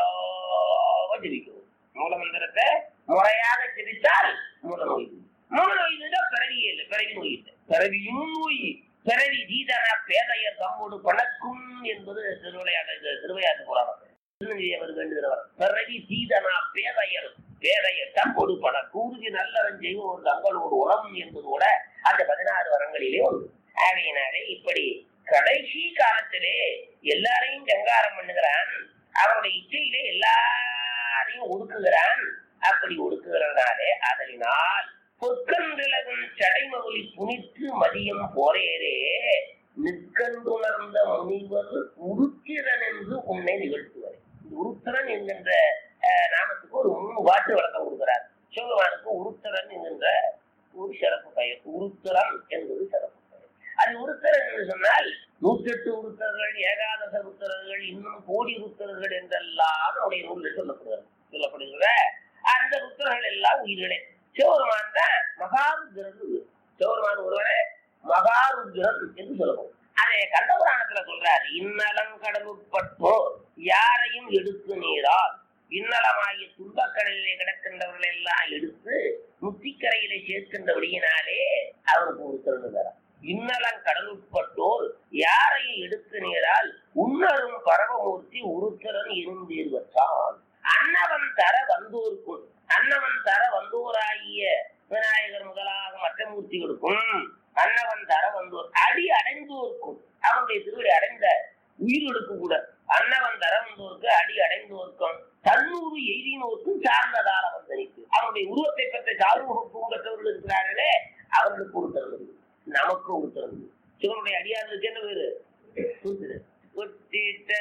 முறையாக ஜெபிக்கணும் மூல மந்திரத்தை முறையாக ஜெபித்தால் மூல நோய் தீரும். மூல நோய் இருந்தா பிறவியே இல்லை பிறவி நோய் இல்லை பிறவியும் நோய் பிறவி தீதன பேதையர் தம்மோடு பணக்கும் என்பது திருவிளையாட்டு இது திருவையாட்டு புராணம் திருநெல்வேலியவர் வேண்டுகிறவர் பிறவி தீதனா பேதையர் பேதையர் தம்மோடு பணம் கூறுதி நல்லவன் செய்வோர் தங்களோடு உரம் என்பது கூட அந்த பதினாறு வரங்களிலே ஒன்று ஆகையினாலே இப்படி கடைசி காலத்திலே எல்லாரையும் ஜங்காரம் பண்ணுகிறான் அவனுடைய இச்சையிலே எல்லாரையும் ஒடுக்குகிறான் அப்படி ஒடுக்குகிறனாலே அதனால் பொற்கன்றிலகும் சடைமொழி புனித்து மதியம் போரேரே நிற்கண்டுணர்ந்த முனிவர் உருத்திரன் என்று உன்னை நிகழ்த்துவார் உருத்திரன் என்கின்ற அஹ், நாமத்துக்கு ஒரு மூணு பாட்டு விளக்கம் கொடுக்கிறார் சிவபெருமானுக்கு உருத்திரன் என்கின்ற ஒரு சிறப்பு பெயர் உருத்திரன் என்பது சிறப்பு பெயர் அது உருத்திரன் என்று சொன்னால் நூற்றெட்டு உருத்தர்கள் ஏகாதச உருத்தர்கள் இன்னும் கோடி உருத்தர்கள் என்றெல்லாம் அவருடைய நூலில் சொல்லப்படுகிறது சொல்லப்படுகிற அந்த ருத்திரர்கள் எல்லாம் உயிர்களே சிவபெருமான் தான் மகாருத்திரன் சிவபெருமான் ஒருவனே மகாருத்திரன் என்று சொல்லப்படும் அதை கண்டபுராணத்துல சொல்றாரு இன்னலங்கடலுட்பட்டோர் யாரையும் எடுத்து நீரால் இன்னலமாகிய துன்பக்கடலிலே கிடக்கின்றவர்கள் எல்லாம் எடுத்து முத்திக்கரையிலே சேர்க்கின்றபடியினாலே அவருக்கு ஒரு திறனுகிறார் இன்னலங் கடலுட்பட்டோர் யாரையும் எடுத்து நீரால் உன்னரும் பரமமூர்த்தி உருத்தரன் இருந்தீர் வச்சான் அன்னவன் தர வந்தோர்க்கும் அன்னவன் தர வந்தோராகிய விநாயகர் முதலாக மற்ற மூர்த்திகளுக்கும் அன்னவன் தர வந்தோர் அடி அடைந்தோர்க்கும் அவனுடைய திருவடி அடைந்த உயிர்களுக்கு கூட அன்னவன் தர வந்தோருக்கு அடி அடைந்தோர்க்கும் தன்னூறு எய்தினோர்க்கும் சார்ந்ததால வந்தனிக்கு அவனுடைய உருவத்தை பெற்ற சார்புக்கும் பெற்றவர்கள் இருக்கிறார்களே அவர்களுக்கு ஒரு திறன் நமக்கு ஒரு திறன் சிவனுடைய அடியார்களுக்கு என்ன பேரு சூத்திரன். ஒத்திட்ட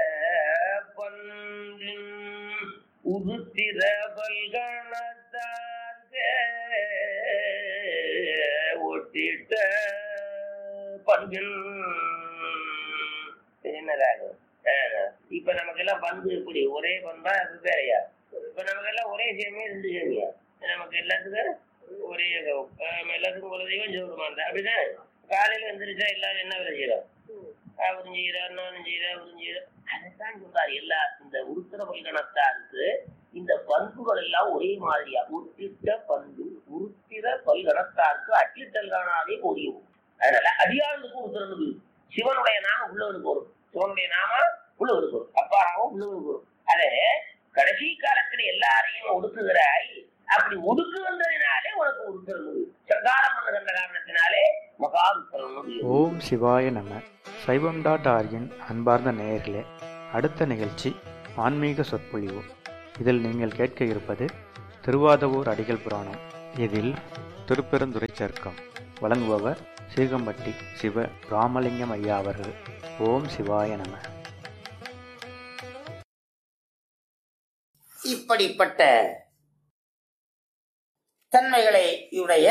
பன்றின் உருத்திர பல்கணத்தார்க ஒட்டிட்ட பன்றின் என்னதாக இப்ப நமக்கு எல்லாம் பந்து எப்படி ஒரே பந்தா அது வேறையா இப்ப நமக்கு எல்லாம் ஒரே சேமியா ரெண்டு சேமியா நமக்கு எல்லாத்துக்கும் ஒரே அஹ் எல்லாத்துக்கும் ஒரு தெய்வம் சிவபெருமான் தான் அப்படிதான் காலையில எந்திரிச்சா எல்லாரும் என்ன வேலை செய்யறோம் அவரும் செய்யறாரு நானும் செய்யறேன் அவரும் செய்யறேன் அதைத்தான் சொல்றாரு எல்லா இந்த உருத்திர பல்கணத்தாருக்கு இந்த பண்புகள் எல்லாம் ஒரே மாதிரியா உருத்திட்ட பண்பு உருத்திர பல்கணத்தாருக்கு அச்சிட்டல் காணாதே போதியும் அதனால அடியாளுக்கு உத்தரவு சிவனுடைய நாம உள்ளவனுக்கு வரும் சிவனுடைய நாம உள்ளவனுக்கு வரும் அப்பாவும் உள்ளவனுக்கு வரும் அதே கடைசி காலத்துல எல்லாரையும் ஒடுக்குகிறாய் அப்படி ஒடுக்குகின்றதினாலே உனக்கு உருத்தரவு சங்காரம் பண்ணுகின்ற காரணத்தினாலே மகா உத்தரவு ஓம் சிவாய நம சைவம் டாட் ஆர்கின் அன்பார்ந்த நேயர்களே அடுத்த நிகழ்ச்சி ஆன்மீக சொற்பொழிவு இதில் நீங்கள் கேட்க இருப்பது திருவாதவூர் அடிகள் புராணம் இதில் திருப்பெருந்துறை சர்க்கம் வழங்குபவர் சீகம்பட்டி சிவ ராமலிங்கம் ஐயா அவர்கள் ஓம் சிவாய நம இப்படிப்பட்ட தன்மைகளை உடைய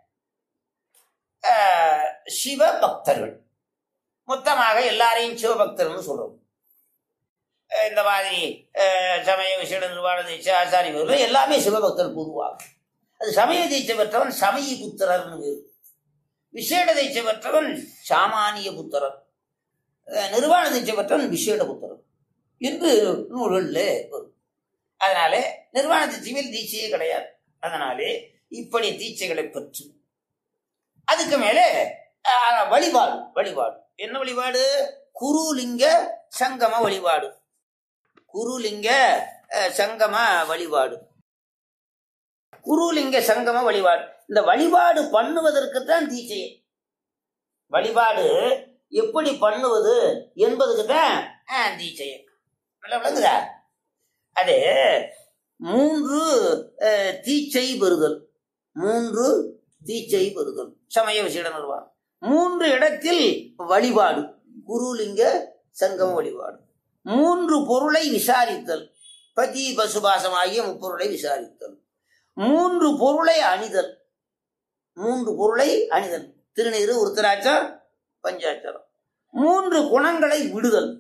ஆஹ், சிவபக்தர்கள் மொத்தமாக எல்லாரையும் சிவபக்தர்னு சொல்றோம் அஹ் இந்த மாதிரி அஹ், சமய விஷய நிர்வாண தீட்சை ஆச்சாரி இவர்கள் எல்லாமே சிவபக்தர் பொதுவாக அது சமய தீட்சை பெற்றவன் சமயி புத்திரர்னு பேரு. விசேட தீட்சை பெற்றவன் சாமானிய புத்திரர் அஹ், நிர்வாண தீட்சை பெற்றவன் விசேட புத்திரர் என்று நூல்களில் வரும் அதனால நிர்வாண தீட்சையில் தீட்சையே கிடையாது அதனாலே இப்படி தீட்சைகளை பெற்று அதுக்கு மேலே ஆஹ், வழிபாடு வழிபாடு என்ன வழிபாடு குருலிங்க சங்கம வழிபாடு குருலிங்க அஹ், சங்கம வழிபாடு குருலிங்க சங்கம வழிபாடு இந்த வழிபாடு பண்ணுவதற்கு தான் தீட்சையே வழிபாடு எப்படி பண்ணுவது என்பதுக்கு தான் ஆஹ், தீட்சையே நல்லா விளங்குதா அது மூன்று அஹ், தீச்சை பெறுதல் மூன்று தீச்சை பெறுதல் சமய விசேட நிர்வாகம் மூன்று இடத்தில் வழிபாடு குருலிங்க சங்கம வழிபாடு மூன்று பொருளை விசாரித்தல் பதி பசுபாசம் ஆகிய முப்பொருளை விசாரித்தல் மூன்று பொருளை அணிதல் மூன்று பொருளை அணிதல் திருநீரு உருத்தராட்சம் பஞ்சாட்சரம் மூன்று குணங்களை விடுதல்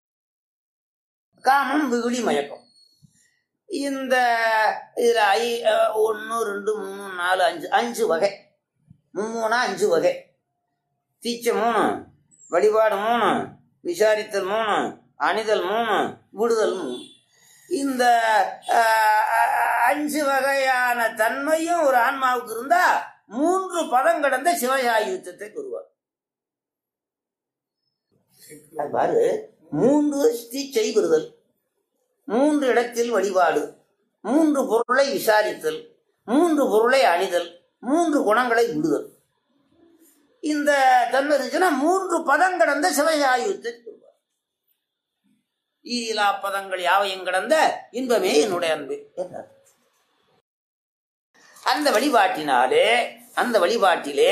காமம் வெகுளி மயக்கம் இந்த இதுல ஐ ஒன்று ரெண்டு மூணு நாலு அஞ்சு அஞ்சு வகை மும்மூணா அஞ்சு வகை தீச்சை மூணு வழிபாடு மூணு விசாரித்தல் மூணு அணிதல் மூணு விடுதல் மூணு இந்த அஹ், அஹ், அஞ்சு வகையான தன்மையும் ஒரு ஆன்மாவுக்கு இருந்தா மூன்று பதம் கடந்த சிவசாயுத்தத்தை கூறுவார் அது பாரு மூன்று தீச்சை பெறுதல் மூன்று இடத்தில் வழிபாடு மூன்று பொருளை விசாரித்தல் மூன்று பொருளை அணிதல் மூன்று குணங்களை விடுதல் இந்த தன்மை இருந்துச்சுன்னா மூன்று பதம் கடந்த சிவசாயுத்தை சொல்வார் ஈலா பதங்கள் யாவையும் கடந்த இன்பமே என்னுடைய அன்பு என்றார் அந்த வழிபாட்டினாலே அந்த வழிபாட்டிலே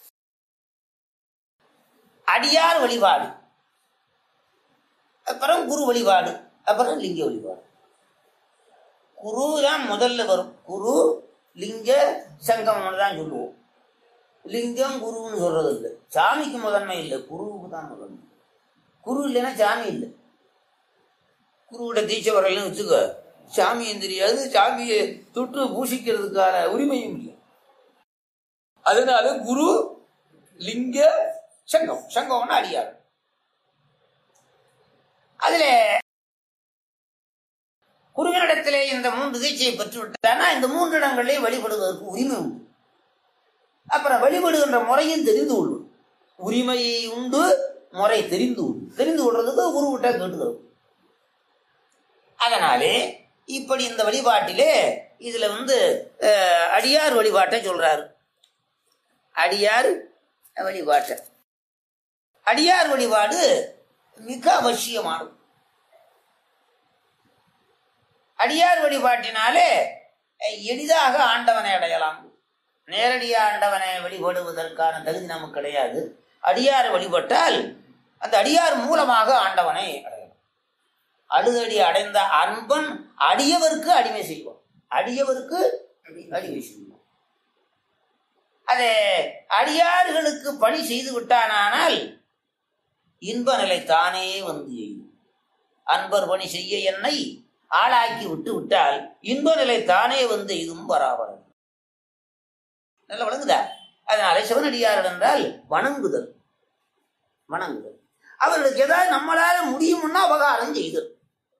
அடியார் வழிபாடு அப்புறம் குரு வழிபாடு அப்புறம் லிங்க வழிபாடு குரு தான் முதல்ல வரும் குரு லிங்க சங்கமம் தான் சொல்லுவோம் லிங்கம் குருன்னு சொல்றது இல்லை சாமிக்கு முதன்மை இல்லை குருவுக்கு தான் முதன்மை குரு இல்லைன்னா சாமி இல்லை குருவோட தீட்சை வரலன்னு வச்சுக்க சாமியும் தெரியாது சாமியை தொட்டு பூசிக்கிறதுக்கான உரிமையும் இல்லை அதனால குரு லிங்க சங்கம் சங்கம்னா அடியார் அதுல குருவினிடத்திலே இந்த மூன்று தீட்சையை பெற்று விட்டானா இந்த மூன்று இடங்களிலே வழிபடுவதற்கு உரிமை உண்டு அப்புறம் வழிபடுகின்ற முறையும் தெரிந்து கொள்ளும் உரிமையை உண்டு முறை தெரிந்து கொள்ளும் தெரிந்து கொள்றதுக்கு குருவிட்ட கேட்டுக்கிறது அதனாலே இப்படி இந்த வழிபாட்டிலே இதுல வந்து அஹ், அடியார் வழிபாட்டை சொல்றாரு அடியார் வழிபாட்டை அடியார் வழிபாடு மிக அவசியமானது அடியார் வழிபாட்டினாலே அஹ், எளிதாக ஆண்டவனை அடையலாம் நேரடியாக ஆண்டவனை வழிபடுவதற்கான தகுதி நமக்கு கிடையாது அடியார் வழிபட்டால் அந்த அடியார் மூலமாக ஆண்டவனை அடையலாம் அழுதடி அடைந்த அன்பன் அடியவருக்கு அடிமை செய்வோம் அடியவருக்கு அடிமை செய்வோம் அது அடியார்களுக்கு பணி செய்து விட்டானால் இன்ப நிலை தானே வந்து எய்யும் அன்பர் பணி செய்ய என்னை ஆளாக்கி விட்டு விட்டால் இன்ப நிலை தானே வந்து இதுவும் பராபரம் நல்லா வழங்குதா அதனால சிவனடியார் என்றால் வணங்குதல் வணங்குதல் அவர்களுக்கு ஏதாவது நம்மளால முடியும்னா அபகாரம் செய்தல்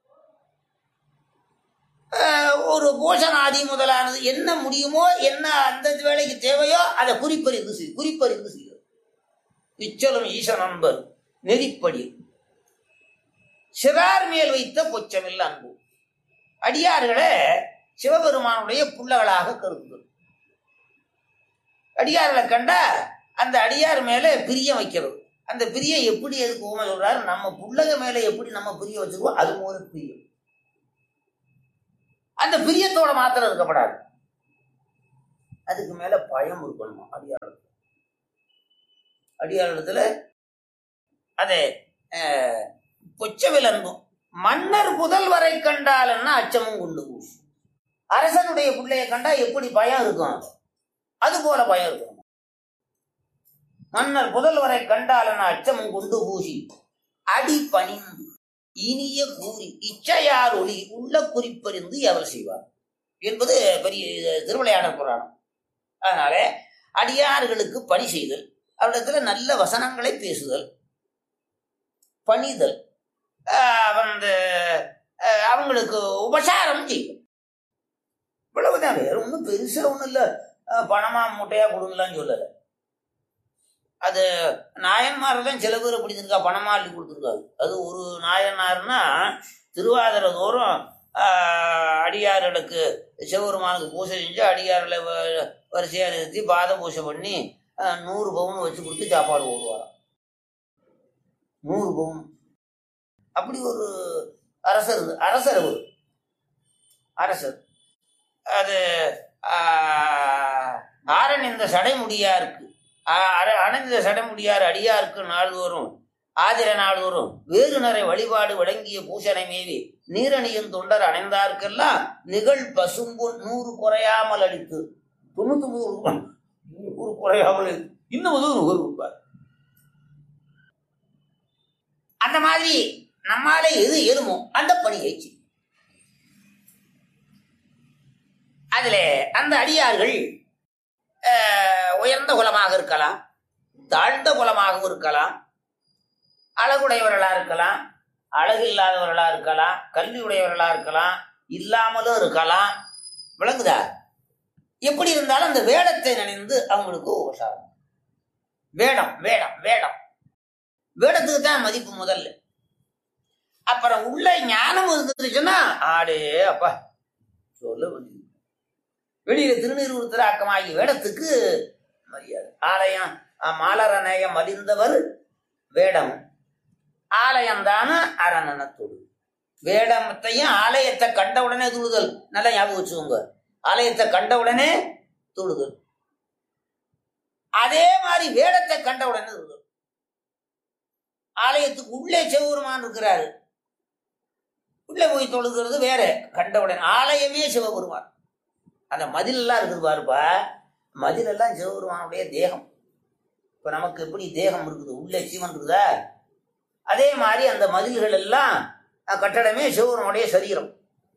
ஆஹ் ஒரு போஷனாதி முதலானது என்ன முடியுமோ என்ன அந்த வேலைக்கு தேவையோ அதை குறிப்பறிந்து செய் குறிப்பறிந்து செய்தல் இச்சலும் ஈச நண்பர் நெறிப்படி சிறார் மேல் வைத்த பொச்சமில்ல அன்பு அடியார்களை சிவபெருமானுடைய புள்ளகளாக கருதுதல் அடியார்களை கண்டா அந்த அடியார் மேல பிரியம் வைக்கிறது அந்த பிரியம் எப்படி எதுக்கு ஊமை சொல்றாரு நம்ம புள்ளக மேல எப்படி நம்ம பிரிய வச்சிருக்கோம் அது ஒரு பிரியம் அந்த பிரியத்தோட மாத்திரம் இருக்கப்படாது அதுக்கு மேல பயம் இருக்கணுமா அடியார் அடியார் இடத்துல அது அஹ், பொச்ச விளங்கும் மன்னர் புதல்வரை கண்டாலன்னா அச்சமும் கொண்டு பூசு அரசனுடைய பிள்ளைய கண்டா எப்படி பயம் இருக்கும் அது போல பயம் இருக்கும் மன்னர் புதல்வரை கண்டாலன்னா அச்சமும் கொண்டு பூசி அடி பணிந்து இனிய கூறி இச்சையார் ஒளி உள்ள குறிப்பறிந்து எவர் செய்வார் என்பது பெரிய திருவிளையாடல் புராணம் அதனால அடியார்களுக்கு பணி செய்தல் அவரிடத்துல நல்ல வசனங்களை பேசுதல் பணிதல் ஆஹ் வந்து ஆஹ் அவங்களுக்கு உபசாரம் செய்யும் இவ்வளவுதான் வேற ஒன்றும் பெருசா ஒன்றும் இல்லை பணமா மூட்டையா கொடுங்கலாம் சொல்லலை அது நாயன்மார் தான் சில பேர் அப்படி இருக்கா பணமா அள்ளி கொடுத்துருக்காது அது ஒரு நாயனார்னா திருவாதிர தோறும் ஆஹ், அடியார்களுக்கு சிவபெருமானுக்கு பூஜை செஞ்சு அடியார்களை வ- வரிசையா நிறுத்தி பாத பூஜை பண்ணி ஆஹ், நூறு பவுன் வச்சு கொடுத்து சாப்பாடு போடுவாராம் நூறு பவுன் அப்படி ஒரு அரசர் இருந்து அரசர் அவர் அரசர் அது ஆஹ், ஆரன் இந்த சடைமுடியாருக்கு ஆஹ், அர- அணைந்த சடைமுடியார் அடியாருக்கு நாள்தோறும் ஆதிர நாள்தோறும் வேறு நிறை வழிபாடு வழங்கிய பூசனை மேவி நீரணியின் தொண்டர் அணைந்தார்க்கெல்லாம் நிகழ் பசும்பு நூறு குறையாமல் அளித்து தொண்ணூத்தி ஒன்பது நூறு குறையாமல் அளித்து இன்னும் வந்து ஒரு நூறு கொடுப்பார் அந்த மாதிரி நம்மால எது இயலுமோ அந்த பணியை செய் அதுல அந்த அடியார்கள் அஹ், உயர்ந்த குலமாக இருக்கலாம் தாழ்ந்த குலமாகவும் இருக்கலாம் அழகுடையவர்களா இருக்கலாம் அழகு இல்லாதவர்களா இருக்கலாம் கல்வி உடையவர்களா இருக்கலாம் இல்லாமலும் இருக்கலாம் விளங்குதா எப்படி இருந்தாலும் அந்த வேடத்தை நினைந்து அவங்களுக்கு உபசாரம் வேடம் வேடம் வேடம் வேடத்துக்கு தான் மதிப்பு முதல்ல அப்புறம் உள்ள ஞானம் இருந்துச்சுன்னா ஆடே அப்பா சொல்ல வேண்டியது வெளியில திருநீர் ஆக்கமாகி வேடத்துக்கு மரியாதை ஆலயம் அஹ், மாலரநேயம் மலிந்தவர் வேடம் ஆலயம்தான அரணனத்தோடு வேடத்தையும் ஆலயத்தை கண்ட உடனே தொழுதல் நல்லா ஞாபகம் வச்சுக்கோங்க ஆலயத்தை கண்ட உடனே தொழுதல் அதே மாதிரி வேடத்தை கண்ட உடனே தொழுதல் ஆலயத்துக்கு உள்ளே சிவபெருமான் இருக்கிறாரு உள்ளே போய் தொழுகிறது வேற கண்ட உடனே ஆலயமே சிவபெருமான் அந்த மதில் எல்லாம் இருக்குது பாருப்பா மதில் எல்லாம் சிவபெருமானுடைய தேகம் இப்ப நமக்கு எப்படி தேகம் இருக்குது உள்ளே சீவன் இருக்குதா அதே மாதிரி அந்த மதில்கள் எல்லாம் அஹ், கட்டடமே சிவபெருமானுடைய சரீரம்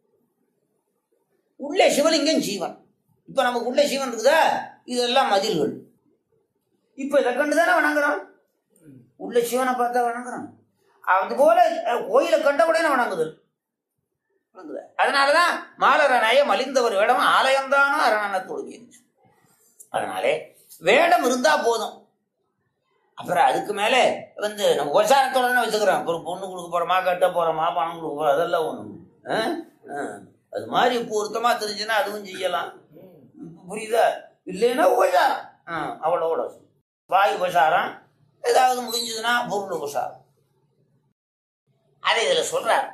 உள்ளே சிவலிங்கம் ஜீவன் இப்ப நமக்கு உள்ளே சிவன் இருக்குதா இதெல்லாம் மதில்கள் இப்ப இதை கண்டு தானே வணங்குறோம் உள்ள சிவனை பார்த்தா வணங்குறோம் அது போல அஹ், கோயிலை கண்ட உடனே வணங்குதல் வணங்குதல். அதனாலதான் மாலரநாய மலிந்தவர் வேடம் ஆலயம்தானோ அரணனத்தோடு அதனாலே வேடம் இருந்தா போதும் அப்புறம் அதுக்கு மேல வந்து நம்ம உபசாரத்தோட தானே வச்சுக்கிறோம் அப்புறம் பொண்ணு கொடுக்க போறோமா கட்ட போறோமா பணம் கொடுக்க போறோம் அதெல்லாம் ஒண்ணு அது மாதிரி பொருத்தமா தெரிஞ்சுன்னா அதுவும் செய்யலாம் புரியுதா இல்லைன்னா உபசாரம் ஆ, அவ்வளோட வாய் உபசாரம் ஏதாவது முடிஞ்சதுன்னா பொருள் உபசாரம் அதை இதுல சொல்றார்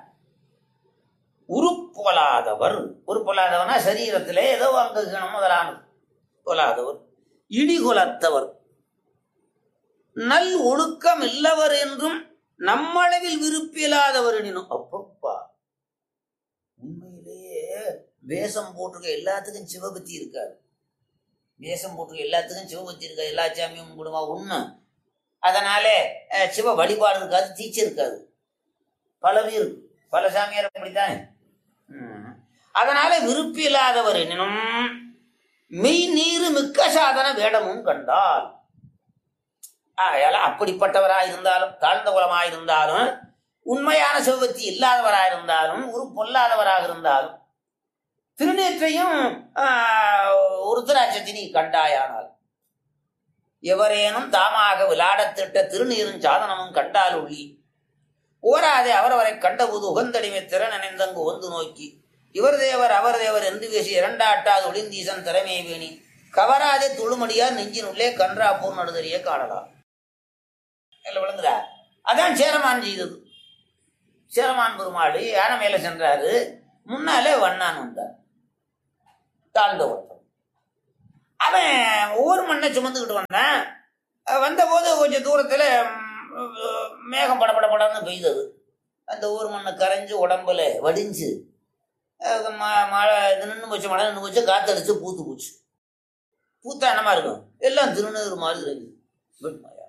உருப்பொலாதவர் உருப்பொலாதவனா சரீரத்திலே ஏதோ அங்ககணம் முதலானது பொலாதவர் இடிகுலத்தவர் நல் ஒழுக்கம் இல்லவர் என்றும் நம்மளவில் விருப்பில்லாதவர் எனினும் அப்பப்பா உண்மையிலேயே வேஷம் போட்டிருக்க எல்லாத்துக்கும் சிவபக்தி இருக்காது வேஷம் போட்டிருக்க எல்லாத்துக்கும் சிவபக்தி இருக்காது எல்லா சாமியும் குடும்பமா உண்மை அதனாலே அஹ், சிவ வழிபாடு இருக்காது தீச்சு இருக்காது பல பேர் பல சாமியார் அப்படித்தானே ம். அதனால விருப்பி இல்லாதவர் எனினும் மெய் நீரு மிக்க சாதன வேடமும் கண்டால் ஆகையால அப்படிப்பட்டவராக இருந்தாலும் தாழ்ந்த குலமாக இருந்தாலும் உண்மையான சிவபக்தி இல்லாதவராக இருந்தாலும் ஒரு பொல்லாதவராக இருந்தாலும் திருநேற்றையும் உருத்தராட்சத்தை நீ கண்டாயானால் எவரேனும் தாமாக விளாடத் திட்ட திருநீரும் சாதனமும் கண்டால் உள்ளி ஓராதே அவரவரை கண்டபோது உகந்தடிமை திறன் நினைந்தங்கு ஒந்து நோக்கி இவர் தேவர் அவர் தேவர் என்று பேசி இரண்டாட்டாது ஒளிந்தீசன் திறமையை வேணி கவராதே துளுமடியார் நெஞ்சின் உள்ளே கன்றா பூர் நடுதறிய காணலாம் இல்ல விளங்குதா அதான் சேரமான் செய்தது சேரமான் பெருமாள் யானை மேல சென்றாரு முன்னாலே வண்ணான் வந்தார் தாழ்ந்த ஒருத்தன் அவன் ஒவ்வொரு மண்ணை சுமந்துக்கிட்டு வந்தான் அஹ் வந்தபோது கொஞ்சம் தூரத்துல ம், மேகம் பட பட படன்னு பெய்தது அந்த ஊர் மண்ணை கரைஞ்சு உடம்புல வடிஞ்சு அஹ் ம- மழை இது நின்று போச்சு மழை நின்று போச்சு காத்தடிச்சு பூத்து போச்சு பூத்தா என்னமா இருக்கும் எல்லாம் திருநூறு மாதிரி இருக்கு வெண்மையா.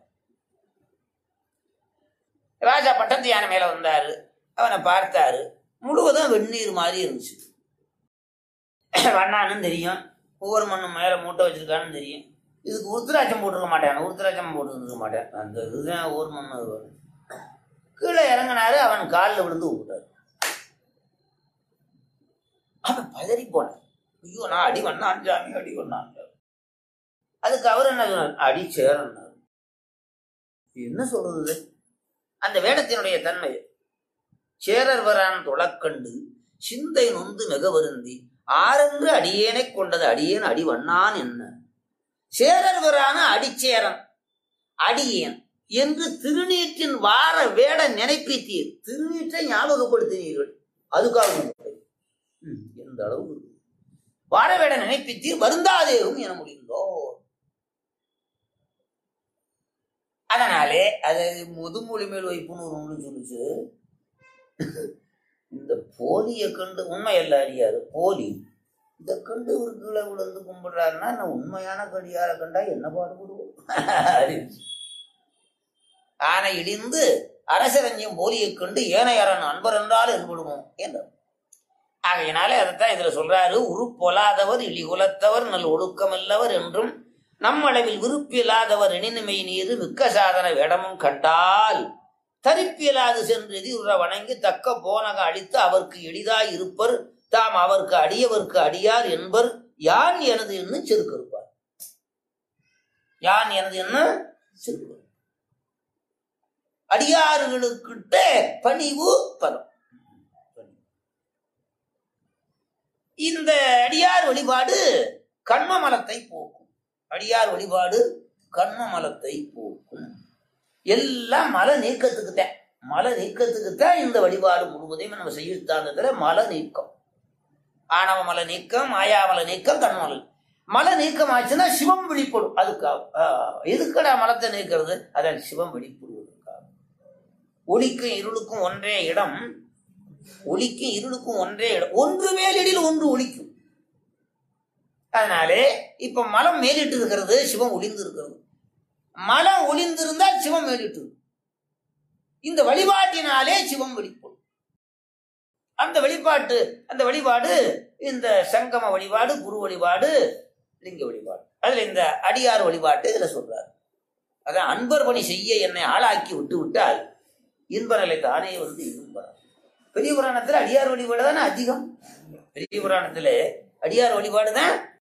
ராஜா பட்டத்து யானை மேல வந்தாரு அவனை பார்த்தாரு முழுவதும் வெந்நீர் மாதிரி இருந்துச்சு வண்ணான்னு தெரியும் ஒவ்வொரு மண்ணும் மேல மூட்டை வச்சிருக்கான்னு தெரியும் இதுக்கு உருத்திராட்சம் போட்டிருக்க மாட்டேன் உருத்திராட்சம் போட்டுருக்க மாட்டேன் அந்த இதுதான் ஒவ்வொரு மண்ணு வரும். கீழே இறங்கினாரு அவன் காலில் விழுந்து விட்டாரு அவன் பதறி போனான் ஐயோ நான் அடி வண்ணான் சாமி அடி வண்ணான் அதுக்கு அவர் என்ன சொன்னார் அடி சேரன்னார் என்ன சொல்றது இது? அந்த வேடத்தினுடைய தன்மை சேரர் வரான் தொழக்கண்டு சிந்தை நொந்து மிக வருந்தி ஆரென்று அடியேனை கொண்டது அடியேன் அடி வண்ணான் என்ன சேரர் வரான அடிச்சேரன் அடியேன் என்று திருநீற்றின் வார வேட நினைப்பித்தீர் திருநீற்றை ஞாபகப்படுத்தினீர்கள் அதுக்காக சொல்றேன். ம், எந்த அளவு வார வேட நினைப்பித்தீர் வருந்தாதேவும் என முடிந்தோ அதனாலே அது முதுமொழி மேல் வைப்புன்னு ஒரு நூல் சொல்லுச்சு இந்த போலியை கண்டு உண்மை அல்ல அறியாரு போலி இதை கண்டு ஒரு கீழே விழுந்து கும்பிடுறாருன்னா நான் உண்மையான கடியார கண்டா என்ன பாடுபடுவோம் அப்படின்னுச்சு. ஆனை இடிந்து அரசரஞ்சியம் போலியை கண்டு ஏனையரன் அன்பர் என்றால் என்படுவோம் என்றார் ஆகையினாலே அதைத்தான் இதுல சொல்றாரு உருப்பொலாதவர் இழிகுலத்தவர் நல் ஒழுக்கமில்லவர் என்றும் நம்மளவில் விருப்பில்லாதவர் எனினுமை நீரு மிக்க சாதன வேடமும் கண்டால் தரிப்பியலாது சென்று எதிர்ற வணங்கி தக்க போனக அளித்து அவருக்கு எளிதாய் இருப்பர் தாம் அவருக்கு அடியவர்க்கு அடியார் என்பர் யான் எனது என்று செருக்கு இருப்பார் யான் எனது என்ன செருக்கு அடியாறுகளுக்கிட்ட பணிவு பதம் இந்த அடியார் வழிபாடு கண்ம மலத்தை போக்கும் அடியார் வழிபாடு கண்ம மலத்தை போக்கும் எல்லாம் மல நீக்கத்துக்குத்தான் மல நீக்கத்துக்குத்தான் இந்த வழிபாடு முழுவதையும் நம்ம செய்யுத்தாந்ததுல மல நீக்கம் ஆணவ மல நீக்கம் மாயாமல நீக்கம் கண்மல மல நீக்கம் ஆச்சுன்னா சிவம் வெளிப்படும் அதுக்காக ஆஹ், எதுக்குடா மலத்தை நீக்கிறது அதான் சிவம் வெளிப்படுவதற்காக ஒளிக்கும் இருளுக்கும் ஒன்றே இடம் ஒளிக்கும் இருளுக்கும் ஒன்றே இடம் ஒன்று மேலிடில் ஒன்று ஒளிக்கும் அதனாலே இப்ப மலம் மேலிட்டு இருக்கிறது சிவம் ஒளிந்து இருக்கிறது மலம் ஒளிந்திருந்தால் சிவம் மேலிட்டு இருக்கும். இந்த வழிபாட்டினாலே சிவம் வெளிப்படும் அந்த வெளிப்பாட்டு அந்த வழிபாடு இந்த சங்கம வழிபாடு குரு வழிபாடு லிங்க வழிபாடு அதுல இந்த அடியார் வழிபாட்டு இதுல சொல்றாரு அதான் அன்பர் பணி செய்ய என்னை ஆளாக்கி விட்டு விட்டால் இன்ப நிலை தானே வந்து இன்பம் பெரிய புராணத்துல அடியார் வழிபாடு தானே அதிகம் பெரிய புராணத்துல அடியார் வழிபாடு தான்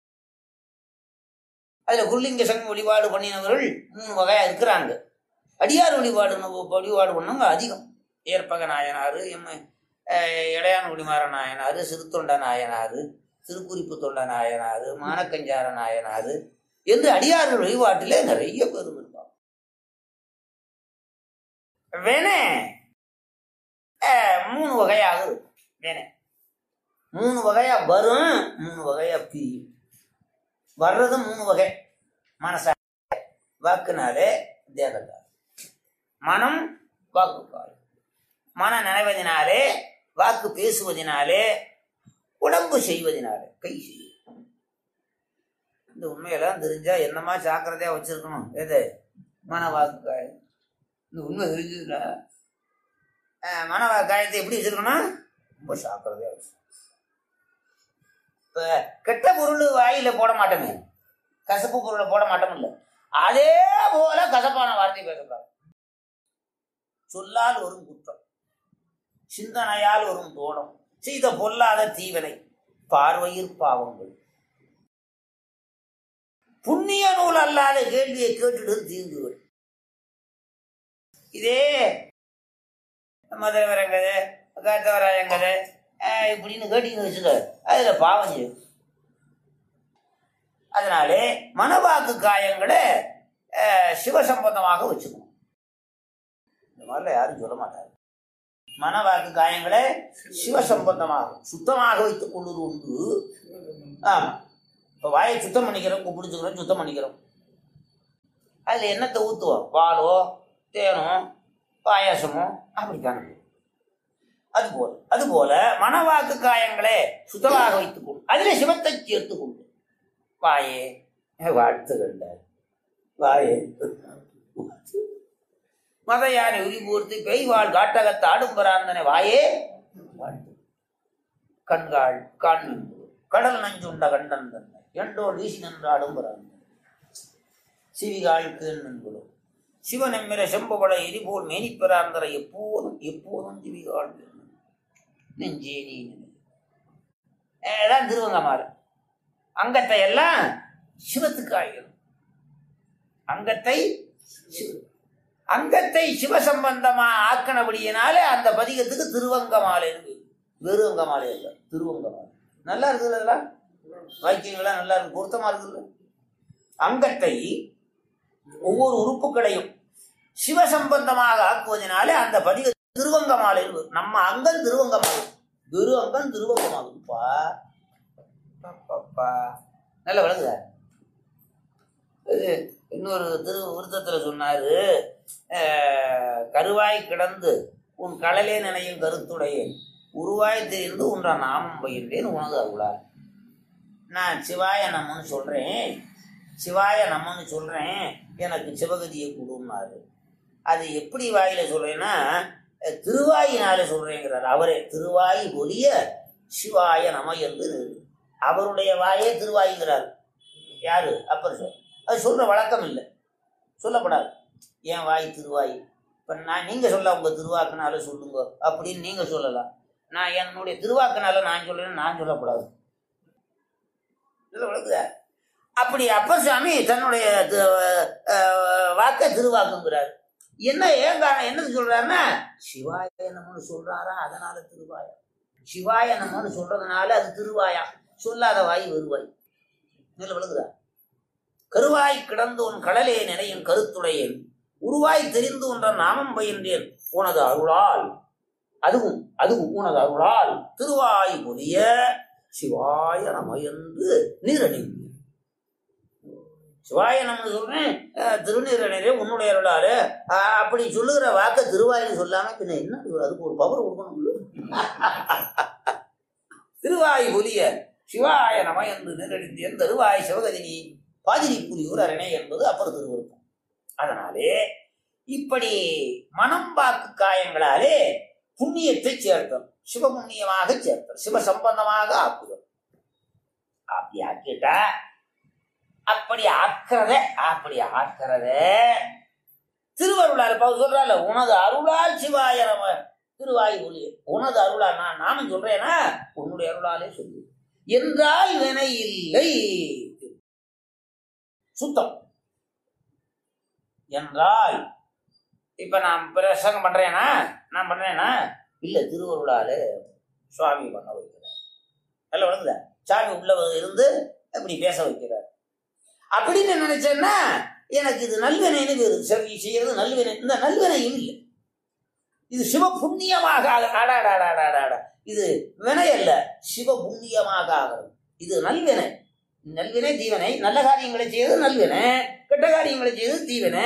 அதுல குருலிங்க சங்கம் வழிபாடு பண்ணினவர்கள் மூணு வகையா இருக்கிறாங்க அடியார் வழிபாடு நம்ம வழிபாடு பண்ணவங்க அதிகம் ஏற்பக நாயனாரு எம் அஹ், இடையான் குடிமாற நாயனாரு சிறுத்தொண்ட நாயனாரு திருக்குறிப்பு தொண்ட நாயனாரு மானக்கஞ்சார நாயனாரு என்று அடியார்கள் வழிபாட்டிலே நிறைய பேர் இருப்பாங்க வேணே அஹ், மூணு வகையாக இருக்கும் வேணே மூணு வகையா வரும் மூணு வகையா பிரியும் வர்றது மூணு வகை மனசா வாக்குனாலே தேகத்தால் மனம் வாக்குக்கால் மன நினைவதினாலே வாக்கு பேசுவதினாலே உடம்பு செய்வதினாலே கை செய்யும் இந்த உண்மையெல்லாம் தெரிஞ்சா என்னமா ஜாக்கிரதையா வச்சிருக்கணும் எது மன வாக்குக்காய் இந்த உண்மை தெரிஞ்சதுன்னா அஹ், மன வாக்காயத்தை எப்படி வச்சிருக்கணும் ரொம்ப ஜாக்கிரதையா வச்சு இப்ப கெட்ட பொருள் வாயில போட மாட்டோமே கசப்பு பொருளை போட மாட்டோம்ல அதே போல கசப்பான வார்த்தை பேசக்கூடாது சொல்லால் வரும் குற்றம் சிந்தனையால் வரும் தோடம் செய்த பொல்லாத தீவனை பார்வையில் பாவங்கள் புண்ணிய நூல் அல்லாத கேள்வியை கேட்டுட்டு தீங்குகள் இதே மதுரவரங்கதை காத்தவராயங்கதை ஆஹ் இப்படின்னு கேட்டீங்கன்னு வச்சுக்க அதுல பாவம் செய்யும் அதனாலே மனவாக்கு காயங்களை ஆஹ் சிவசம்பந்தமாக வச்சுக்கணும் இந்த மாதிரிலாம் யாரும் சொல்ல மாட்டாங்க மனவாக்கு காயங்களை சிவசம்பந்தமாக சுத்தமாக வைத்துக் கொள்வது உண்டு ஆமா இப்போ வாயை சுத்தம் பண்ணிக்கிறோம் பிடிச்சிக்கிறோம் சுத்தம் பண்ணிக்கிறோம் அதில் என்னத்தை ஊற்றுவோம் பாலோ தேனோ பாயாசமோ அப்படித்தானே அதுபோல அதுபோல மனவாக்கு காயங்களே சுத்தமாக வைத்துக் கொண்டு அதில் சிவத்தை சேர்த்துக் கொண்டு வாயே வாழ்த்துகண்ட வாயே மத யானை உரிபூர்த்தி பெய்வாள் காட்டகத்து ஆடும் பராந்தனை வாயே வாழ்த்து கண்காள் கண் கடல் நஞ்சுண்ட கண்டன் தன்னை எண்டோள் வீசி நின்றாடும் பராந்தனை சிவிகாள் கீழ் நண்புடும் சிவன் எம்மிர செம்புபட எரிபோல் மேனிப்பெறாந்தர எப்போதும் எப்போதும் சிவிகாள் கீழ் நண்புடும். நெஞ்சே நீ நினை. அதான் திருவங்கமாறு அங்கத்தை எல்லாம் சிவத்துக்கு ஆகிடும் அங்கத்தை சிவ- அங்கத்தை சிவசம்பந்தமா ஆக்கினபடியினாலே அந்த பதிகத்துக்கு திருவங்கமாலை இருக்கு வெறுவங்கமாலை இல்லை திருவங்கமாலை நல்லா இருக்குல்ல இதெல்லாம் வாக்கியங்கள்லாம் நல்லா இருக்கு பொருத்தமா இருக்குல்ல அங்கத்தை ஒவ்வொரு உறுப்புகளையும் சிவசம்பந்தமாக ஆக்குவதனாலே அந்த பதிக திருவங்கமாலை இருக்கு நம்ம அங்கம் திருவங்கமாலை வெறு அங்கம் திருவங்கமாகுதுப்பா அப்பப்பா. நல்லா விளங்குதா இது இன்னொரு திரு விருத்தத்தில் சொன்னாரு அஹ், கருவாய் கிடந்து உன் கடலே நினையும் கருத்துடையேன் உருவாய் தெரிந்து உன்ற நாமம் பயின்றேன் உனது அருளா நான் சிவாய நம்மன்னு சொல்றேன் சிவாய நம்மன்னு சொல்றேன் எனக்கு சிவகதியை கொடுன்னாரு அது எப்படி வாயில சொல்றேன்னா அஹ், திருவாயினால சொல்றேங்கிறார் அவரே திருவாய் ஒலிய சிவாய நம என்று அவருடைய வாயே திருவாய்ங்கிறார் யாரு அப்பர் சார் அது சொல்ற வழக்கம் இல்லை சொல்லப்படாது என் வாய் திருவாய் இப்போ நான் நீங்க சொல்ல உங்க திருவாக்குனால சொல்லுங்க அப்படின்னு நீங்க சொல்லலாம் நான் என்னுடைய திருவாக்குனால நான் சொல்றேன் நான் சொல்லக்கூடாது இல்ல விளக்குதா அப்படி அப்பர் சாமி தன்னுடைய தி- அஹ், வாக்க திருவாக்குங்கிறார் என்ன ஏன் காரணம் என்னது சொல்றாருன்னா சிவாய நம்மன்னு சொல்றாரா அதனால திருவாயா சிவாய நம்மன்னு சொல்றதுனால அது திருவாயா சொல்லாத வாய் வருவாய் மேல விழுகுதா கருவாய் கிடந்து உன் கடலே நினையும் கருத்துடையேன் உருவாய் தெரிந்து உன்ற நாமம் பயின்றேன் உனது அருளால் அதுவும் அதுவும் உனது அருளால் திருவாய் பொலிய சிவாய நம என்று நீரணிந்து சிவாய நம்ம சொல்றேன் அஹ், திருநீரணிலே உன்னுடைய அருளாரு அஹ், அப்படி சொல்லுகிற வாக்க திருவாயின்னு சொல்லாம பின்ன என்ன இது? அதுக்கு ஒரு பவர் கொடுக்கணும் திருவாய் பொலிய சிவாய நம என்று நிரடித்து என் தருவாய் சிவகதினி பாதிரி புலியூர் அரணே என்பது அப்புறம் திருவிருப்பம் அதனாலே இப்படி மனம் வாக்கு காயங்களாலே புண்ணியத்தை சேர்த்தல் சிவபுண்ணியமாக சேர்த்தல் சிவ சம்பந்தமாக ஆக்குதல் அப்படி ஆக்கிட்டா அப்படி ஆக்கிறத அப்படி ஆக்கிறத திருவருளால் இப்ப அவர் சொல்றால உனது அருளால் சிவாய நம திருவாய் ஒளி உனது அருளால் நான் நானும் சொல்றேனா உன்னுடைய அருளாலே சொல்லு என்றால் வினை இல்லை சுத்தம் என்றால் இப்ப நான் பிரசங்கம் பண்றேனா நான் பண்றேனா இல்ல திருவருளால சுவாமி பண்ண வைக்கிறார் நல்ல விளங்குதா சாமி உள்ள இருந்து அப்படி பேச வைக்கிறார் அப்படின்னு நினைச்சேன்னா எனக்கு இது நல்வினைன்னு பேரு சரி செய்யறது நல்வினை இந்த நல்வினையும் இல்லை இது சிவ புண்ணியமாக ஆக- அடாடாடாடாடாடா இது வினை அல்ல சிவ புண்ணியமாக ஆகிறது இது நல்வினை நல்வினை தீவனை நல்ல காரியங்களை செய்வது நல்வினை கெட்ட காரியங்களை செய்வது தீவனை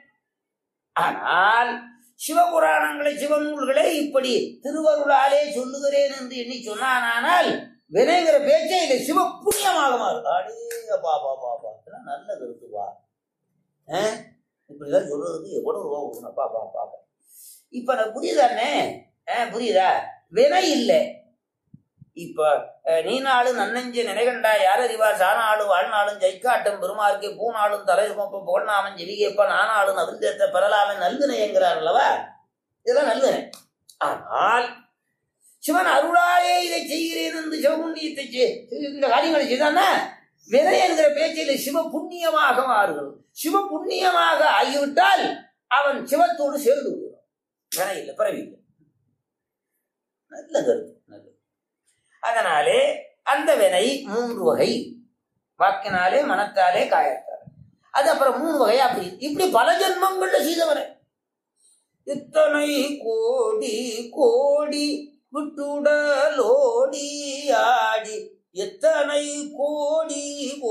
ஆனால் சிவபுராணங்களை சிவநூல்களை இப்படி திருவருளாலே சொல்லுகிறேன் என்று எண்ணி சொன்னானால் வினைங்கிற பேச்சே இல்லை சிவ புண்ணியமாக மாறும் அடே பா பா பா பா இதெல்லாம் நல்ல கருத்துப்பா ஆ? இப்படிதான் சொல்றதுக்கு எவ்வளவு ரூபா கொடுக்கணும் பா பா பா பா. இப்ப எனக்கு புரியுதானே ஆ, புரியுதா வினை இல்லை இப்ப அஹ், நீ நாளும் நன்னஞ்சு நினைகண்டா யார் அறிவார் சானாளும் வாழ்நாளும் ஜெய்காட்டும் பெருமார்க்கே பூநாளும் தலை சுமப்ப புகழ்நாமன் ஜெவிகேப்ப நானாளும் அவிந்தேத்த பெறலாமே நல்வினை என்கிறார் அல்லவா இதெல்லாம் நல்வினை ஆனால் சிவன் அருளாலே இதை செய்கிறேன் என்று சிவபுண்ணியத்தை செய்- இந்த காரியங்களை செய்தானா வினை என்கிற பேச்சில் சிவ புண்ணியமாக மாறுகிறது சிவ புண்ணியமாக ஆகிவிட்டால் அவன் சிவத்தோடு சேர்ந்து விடுகிறான் வினை இல்லை பிறவி இல்லை நல்ல கருத்து நல்லது அதனாலே அந்த வினை மூன்று வகை வாக்கினாலே மனத்தாலே காயத்தாலே அது அப்புறம் மூணு வகை அப்படி இப்படி பல ஜென்மங்கள்ல செய்தவனை இத்தனை கோடி கோடி விட்டுடலோடி ஆடி எத்தனை கோடி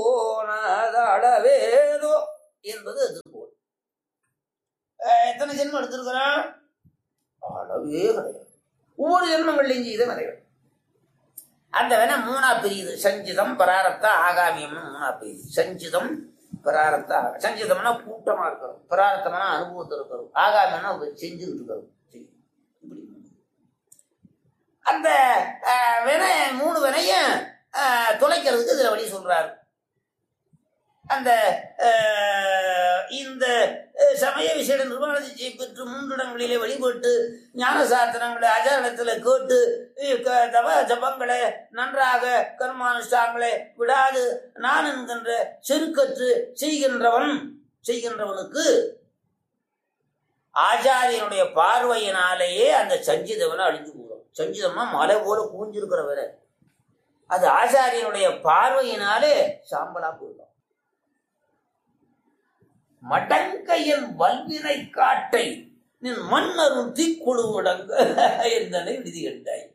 போனதளவேதோ என்பது திருப்பூர் எத்தனை ஜென்மம் எடுத்திருக்கிறான் அளவே கிடையாது ஒவ்வொரு ஜென்மங்கள்லையும் செய்த நிறைய அந்த வேணா மூணா பிரியுது சஞ்சிதம் பராரத்த ஆகாமியம்னு மூணா பிரியுது சஞ்சிதம் பராரத்த ஆகா- சஞ்சிதம்னா கூட்டமா இருக்கிறோம் பராரத்தம்னா அனுபவத்தில் இருக்கிறோம் ஆகாமியம்னா செஞ்சுக்கிட்டு இருக்கிறோம் சரி. இப்படி அந்த அஹ், வினை மூணு வினையும் அஹ், தொலைக்கிறதுக்கு இதுல வழி சொல்றாரு அந்த அஹ், இந்த அஹ், சமய விசேட நிர்வாண திச்சை பெற்று மூன்றிடங்களிலே வழிபட்டு ஞான சாஸ்திரங்களை அஜானத்தில் கேட்டு அஹ், க- தவ ஜபங்களை நன்றாக கர்மானுஷ்டாங்களை விடாது நான் என்கின்ற செருக்கற்று செய்கின்றவன் செய்கின்றவனுக்கு ஆச்சாரியனுடைய பார்வையினாலேயே அந்த சஞ்சிதவனை அழிஞ்சு போடும் சஞ்சிதம்னா மலை போல கூஞ்சிருக்கிற வேலை அது ஆச்சாரியனுடைய பார்வையினாலே சாம்பலா போயிடும் மடங்கையன் வல்வினை காட்டை நின் மன்னரும் தீக்குழு முடங்க என்றனை விதி கண்டாய்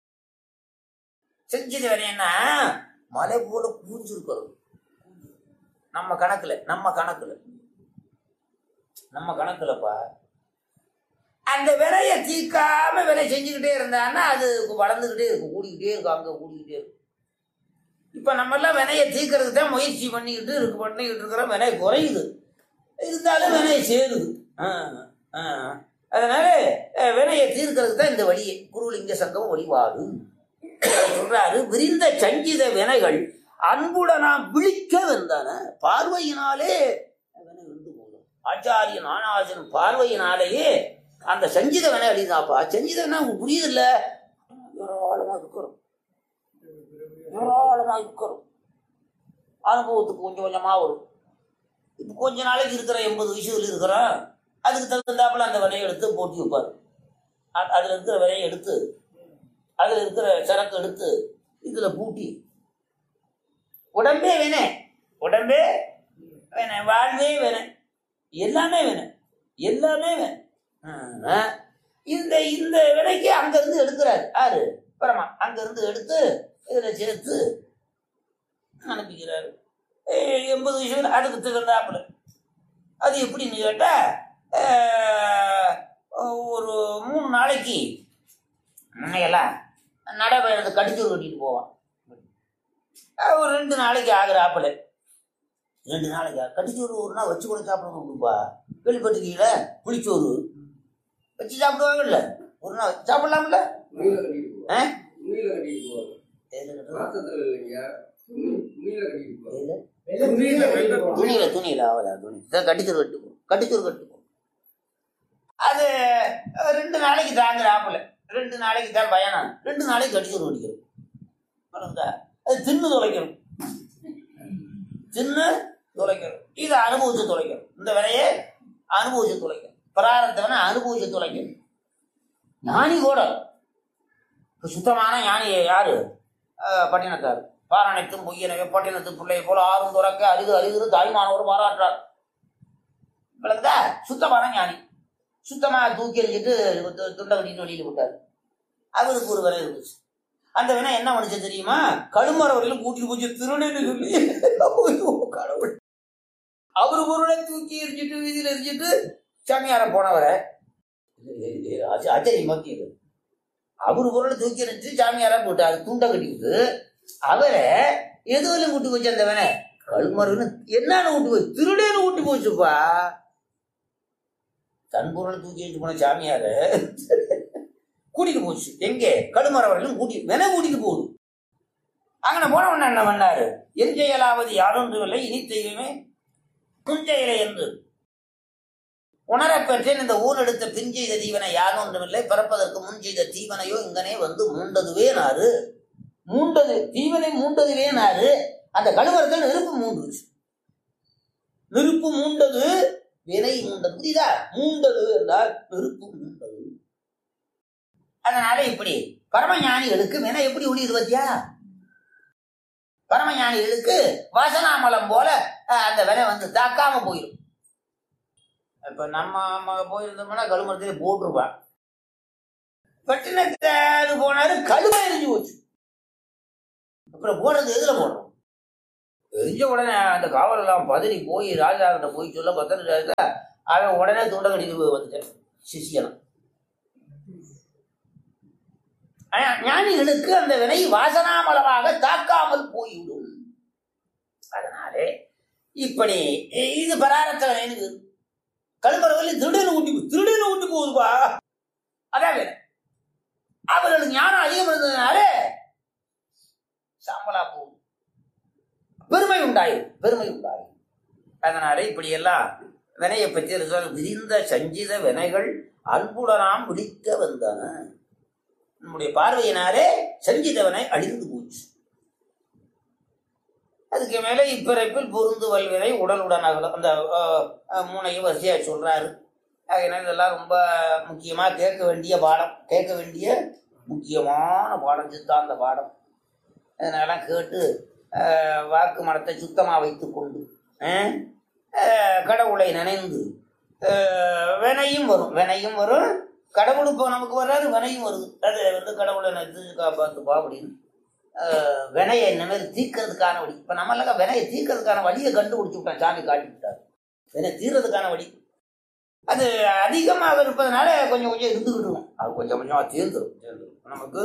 செஞ்சது வேணா மலை போல கூஞ்சிருக்கிறது நம்ம கணக்குல நம்ம கணக்குல நம்ம கணக்குலப்பா அந்த விலைய தீக்காம விலை செஞ்சுக்கிட்டே இருந்தான்னா அது வளர்ந்துக்கிட்டே இருக்கும் கூடிக்கிட்டே இருக்கும் அங்க கூடிக்கிட்டே இருக்கும் இப்ப நம்ம எல்லாம் வினையை தீக்கிறதுக்கு தான் முயற்சி பண்ணிக்கிட்டு இருக்கு பண்ணிக்கிட்டு இருக்கிறோம் விலை குறையுது இருந்தாலும் வினை சேருது ஆ, ஆ. அதனால அஹ், வினையை தீர்க்கிறதுக்கு தான் இந்த வழியே குருலிங்க சங்கம் வழிபாடு அவர் சொல்றாரு விரிந்த சஞ்சித வினைகள் அன்புடனாம் விழிக்க வந்தன பார்வையினாலே வினை விண்டு போகும் ஆச்சாரியன் ஆனாசன் பார்வையினாலேயே அந்த சஞ்சித வினை அடிதாப்பா சஞ்சித வினை உங்களுக்கு புரியுது இல்ல ஏராளமா இருக்கிறோம் ஏராளமா இருக்கிறோம் அனுபவத்துக்கு கொஞ்சம் கொஞ்சமா வரும் இப்போ கொஞ்ச நாளைக்கு இருக்கிற எண்பது வயசுல இருக்கிறோம் அதுக்கு தகுந்தாப்புல அந்த விலையை எடுத்து போட்டி வைப்பார் அ- அதுல இருக்கிற விலையை எடுத்து அதுல இருக்கிற சரக்கு எடுத்து இதுல பூட்டி உடம்பே வேணே உடம்பே வேணே வாழ்வே வேணே எல்லாமே வேணே எல்லாமே வேணே ஆ. இந்த இந்த விலைக்கு அங்க இருந்து எடுக்கிறாரு யாரு பரமா அங்க இருந்து எடுத்து இதுல சேர்த்து அனுப்பிக்கிறாரு ஏய், எண்பது வயசு அதுக்கு தகுந்தாப்புல அது எப்படின்னு கேட்டா ஆஹ், ஒரு மூணு நாளைக்கு முன்னையெல்லாம் நடைபயணத்தை கடிச்சு கட்டிட்டு போவான் அஹ் ஒரு ரெண்டு நாளைக்கு ஆகுறாப்புல ரெண்டு நாளைக்கு ஆகு. கடிச்சோறு ஒரு நாள் வச்சு கூட சாப்பிட கொடுப்பா கேள்விப்பட்டிருக்கீங்களா புளிச்சோறு வச்சு சாப்பிடுவாங்கல்ல ஒரு நாள் வச்சு சாப்பிடலாம்ல துணியில கட்டிட்டு போவாங்க. ஆ? துணியில கட்டிட்டு போவாங்க. எதுல கட்டுறது? நாத்தத்துல இல்லைங்க. துணி- துணியில கட்டிட்டு போவாங்க. எதுல? துணியில கட்டிட்டு போவாங்க. துணியில துணியில ஆவதா துணி இதான் கட்டிச்சோறு கட்டுப்போம் கட்டிச்சோறு கட்டுப்போம் அது அஹ், ரெண்டு நாளைக்கு தாங்குறாப்புல ரெண்டு நாளைக்கு தான் பயணம் ரெண்டு நாளைக்கு கட்டிச்சோறு கட்டிக்கிறோம் புரியுதா? அது தின்னு தொலைக்கணும் தின்னு தொலைக்கணும் இதை அனுபவிச்சு தொலைக்கணும் இந்த விலையை அனுபவிச்சு தொலைக்கணும் பிராரத்தவனை அனுபவிச்சு தொலைக்கணும் ஞானி கூட இப்ப சுத்தமான ஞானி யாரு அஹ், பட்டினத்தார் பாராணைத்தும் பொய்யனவே பட்டினத்து பிள்ளை போல ஆறும் துறக்க அருகு அருகு தாய்மானவர் பாராட்டுறார் விளக்குதா சுத்தமான ஞானி சுத்தமா தூக்கி எறிஞ்சிட்டு து- துண்டை கட்டிட்டு வெளியில விட்டார் அவருக்கு ஒரு வினை இருந்துச்சு அந்த வினை என்ன பண்ணுச்சு தெரியுமா கடுமர வரையிலும் கூட்டிட்டு போச்சு திருநெல்வேலி சொல்லி ஐயோ, கடவுள் அவரு பொருளை தூக்கி எரிஞ்சிட்டு வீதியில எரிஞ்சிட்டு சாமியார போனவரை ஆச்சரியமா கேது அவரு பொருளை தூக்கி எரிஞ்சிட்டு சாமியாரா போட்டாரு துண்டை கட்டிக்கிட்டு அவரை எதுவிலும் கூட்டி போச்சு அந்த வேணை கழுமருன்னு என்னன்னு கூட்டி போச்சு திருடேன்னு கூட்டி போச்சுப்பா தன் பொருளை தூக்கி வச்சு போன சாமியார கூட்டிட்டு போச்சு எங்கே கழுமர வரையிலும் கூட்டி வென கூட்டிட்டு போகுது அங்கே போன உடனே என்ன பண்ணாரு என் செயலாவது யாரொன்றுமில்லை இனி தெய்வமே குஞ்செயலை என்று உணரப் பெற்றேன் இந்த ஊர் எடுத்த பின் செய்த தீவனை யாரொன்றுமில்லை பிறப்பதற்கு முன் செய்த தீவனையோ இங்கனே வந்து மூண்டதுவே நாறு மூண்டது தீவனை மூண்டதுவே நாறு அந்த கழுவரத்தில் நெருப்பு மூண்டுச்சு நெருப்பு மூண்டது வினை மூண்டது புரியுதா மூண்டது என்றால் நெருப்பு மூண்டது அதனால இப்படி பரமஞானிகளுக்கு வினை எப்படி ஒளியுது பத்தியா பரமஞானிகளுக்கு வாசனாமலம் போல அஹ், அந்த வினை வந்து தாக்காம போயிடும் இப்ப நம்ம அம்மா போயிருந்தோம்னா கழுமரத்திலே போட்டிருப்பான் பட்டினத்தாரு போனாரு கழுவை எரிஞ்சு போச்சு அப்புறம் போடுறது எதுல போடுறோம் தெரிஞ்ச உடனே அந்த காவல் எல்லாம் பதறி போய் ராஜா கிட்ட போய் சொல்ல பத்திர அவன் உடனே துண்டை கட்டிட்டு போய் வந்துட்டேன் சிஷியனம் ஆனா, ஞானிகளுக்கு அந்த வினை வாசனாமலமாக தாக்காமல் போய்விடும் அதனாலே இப்படி இது பராரத்த வினைன்னு கழுமரவில் திருடன்னு ஊட்டி போ- திருடன்னு ஊட்டி போகுதுப்பா அதான் வேணும் அவர்களுக்கு ஞானம் அதிகம் இருந்ததுனால சாம்பலா போகுது பெருமை உண்டாயும் பெருமை உண்டாயும் அதனால இப்படி எல்லாம் வினையை பற்றி சொல்ல விரிந்த சஞ்சித வினைகள் அன்புடனாம் விழிக்க வந்தன நம்முடைய பார்வையினாலே சஞ்சிதவனை அழிந்து போச்சு அதுக்கு மேலே இப்பிறப்பில் பொருந்து வல்வினை உடலுடன் அகலம் அந்த அஹ், அஹ், மூணையும் வரிசையா சொல்றாரு அதனால இதெல்லாம் ரொம்ப முக்கியமா கேட்க வேண்டிய பாடம் கேட்க வேண்டிய முக்கியமான பாடம் சித்தாந்த பாடம் அதனால கேட்டு அஹ், வாக்கு மனத்தை சுத்தமாக வைத்துக்கொண்டு அஹ், அஹ், கடவுளை நினைந்து அஹ், வினையும் வரும் வினையும் வரும் கடவுள் இப்போ நமக்கு வர்றாரு வினையும் வருது அது வந்து கடவுளை நினைத்து காப்பாற்றுப்பா அப்படின்னு அஹ், வினையை இந்த மாதிரி தீர்க்கறதுக்கான வழி இப்போ நம்மளாக வினையை தீர்க்கறதுக்கான வழியை கண்டுபிடிச்சு விட்டான் சாமி காட்டி விட்டார் வினை தீர்றதுக்கான வழி அது அதிகமாக இருப்பதனால கொஞ்சம் கொஞ்சம் இருந்துக்கிட்டுரும் அது கொஞ்சம் கொஞ்சமாக தீர்ந்துடும் தீர்ந்துடும் நமக்கு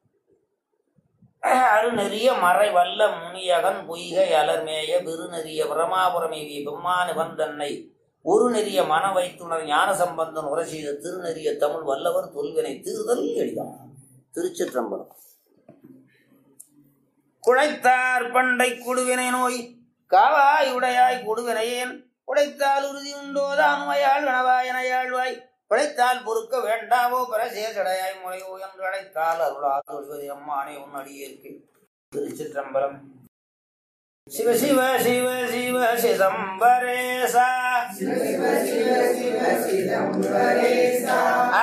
அஹ், அருநெறிய மறை வல்ல முனியகன் பொய்கை அலர்மேய பெருநெறிய பிரமாபுரமேவிய பெம்மானு வந்தன்னை ஒரு நெறிய மன வைத்துணர் ஞான சம்பந்தன் உரை செய்த திருநெறிய தமிழ் வல்லவர் தொல்வினை தீர்தல் எளிதாம் திருச்சிற்றம்பலம் குழைத்தார் பண்டை குடுவினை நோய் காவாய் உடையாய் கொடுவினையேன் உடைத்தால் உறுதி உண்டோ தானுமையாள் வனவாயனையாழ்வாய் பிழைத்தால் பொறுக்க வேண்டாவோ பரசேசடையாய் முறையோ என்று அழைத்தால் அருளாது ஒழிவது அம்மானே உன் அடியேற்கு திருச்சிற்றம்பலம் சிவ சிவ சிவ சிவ சிதம்பரேசா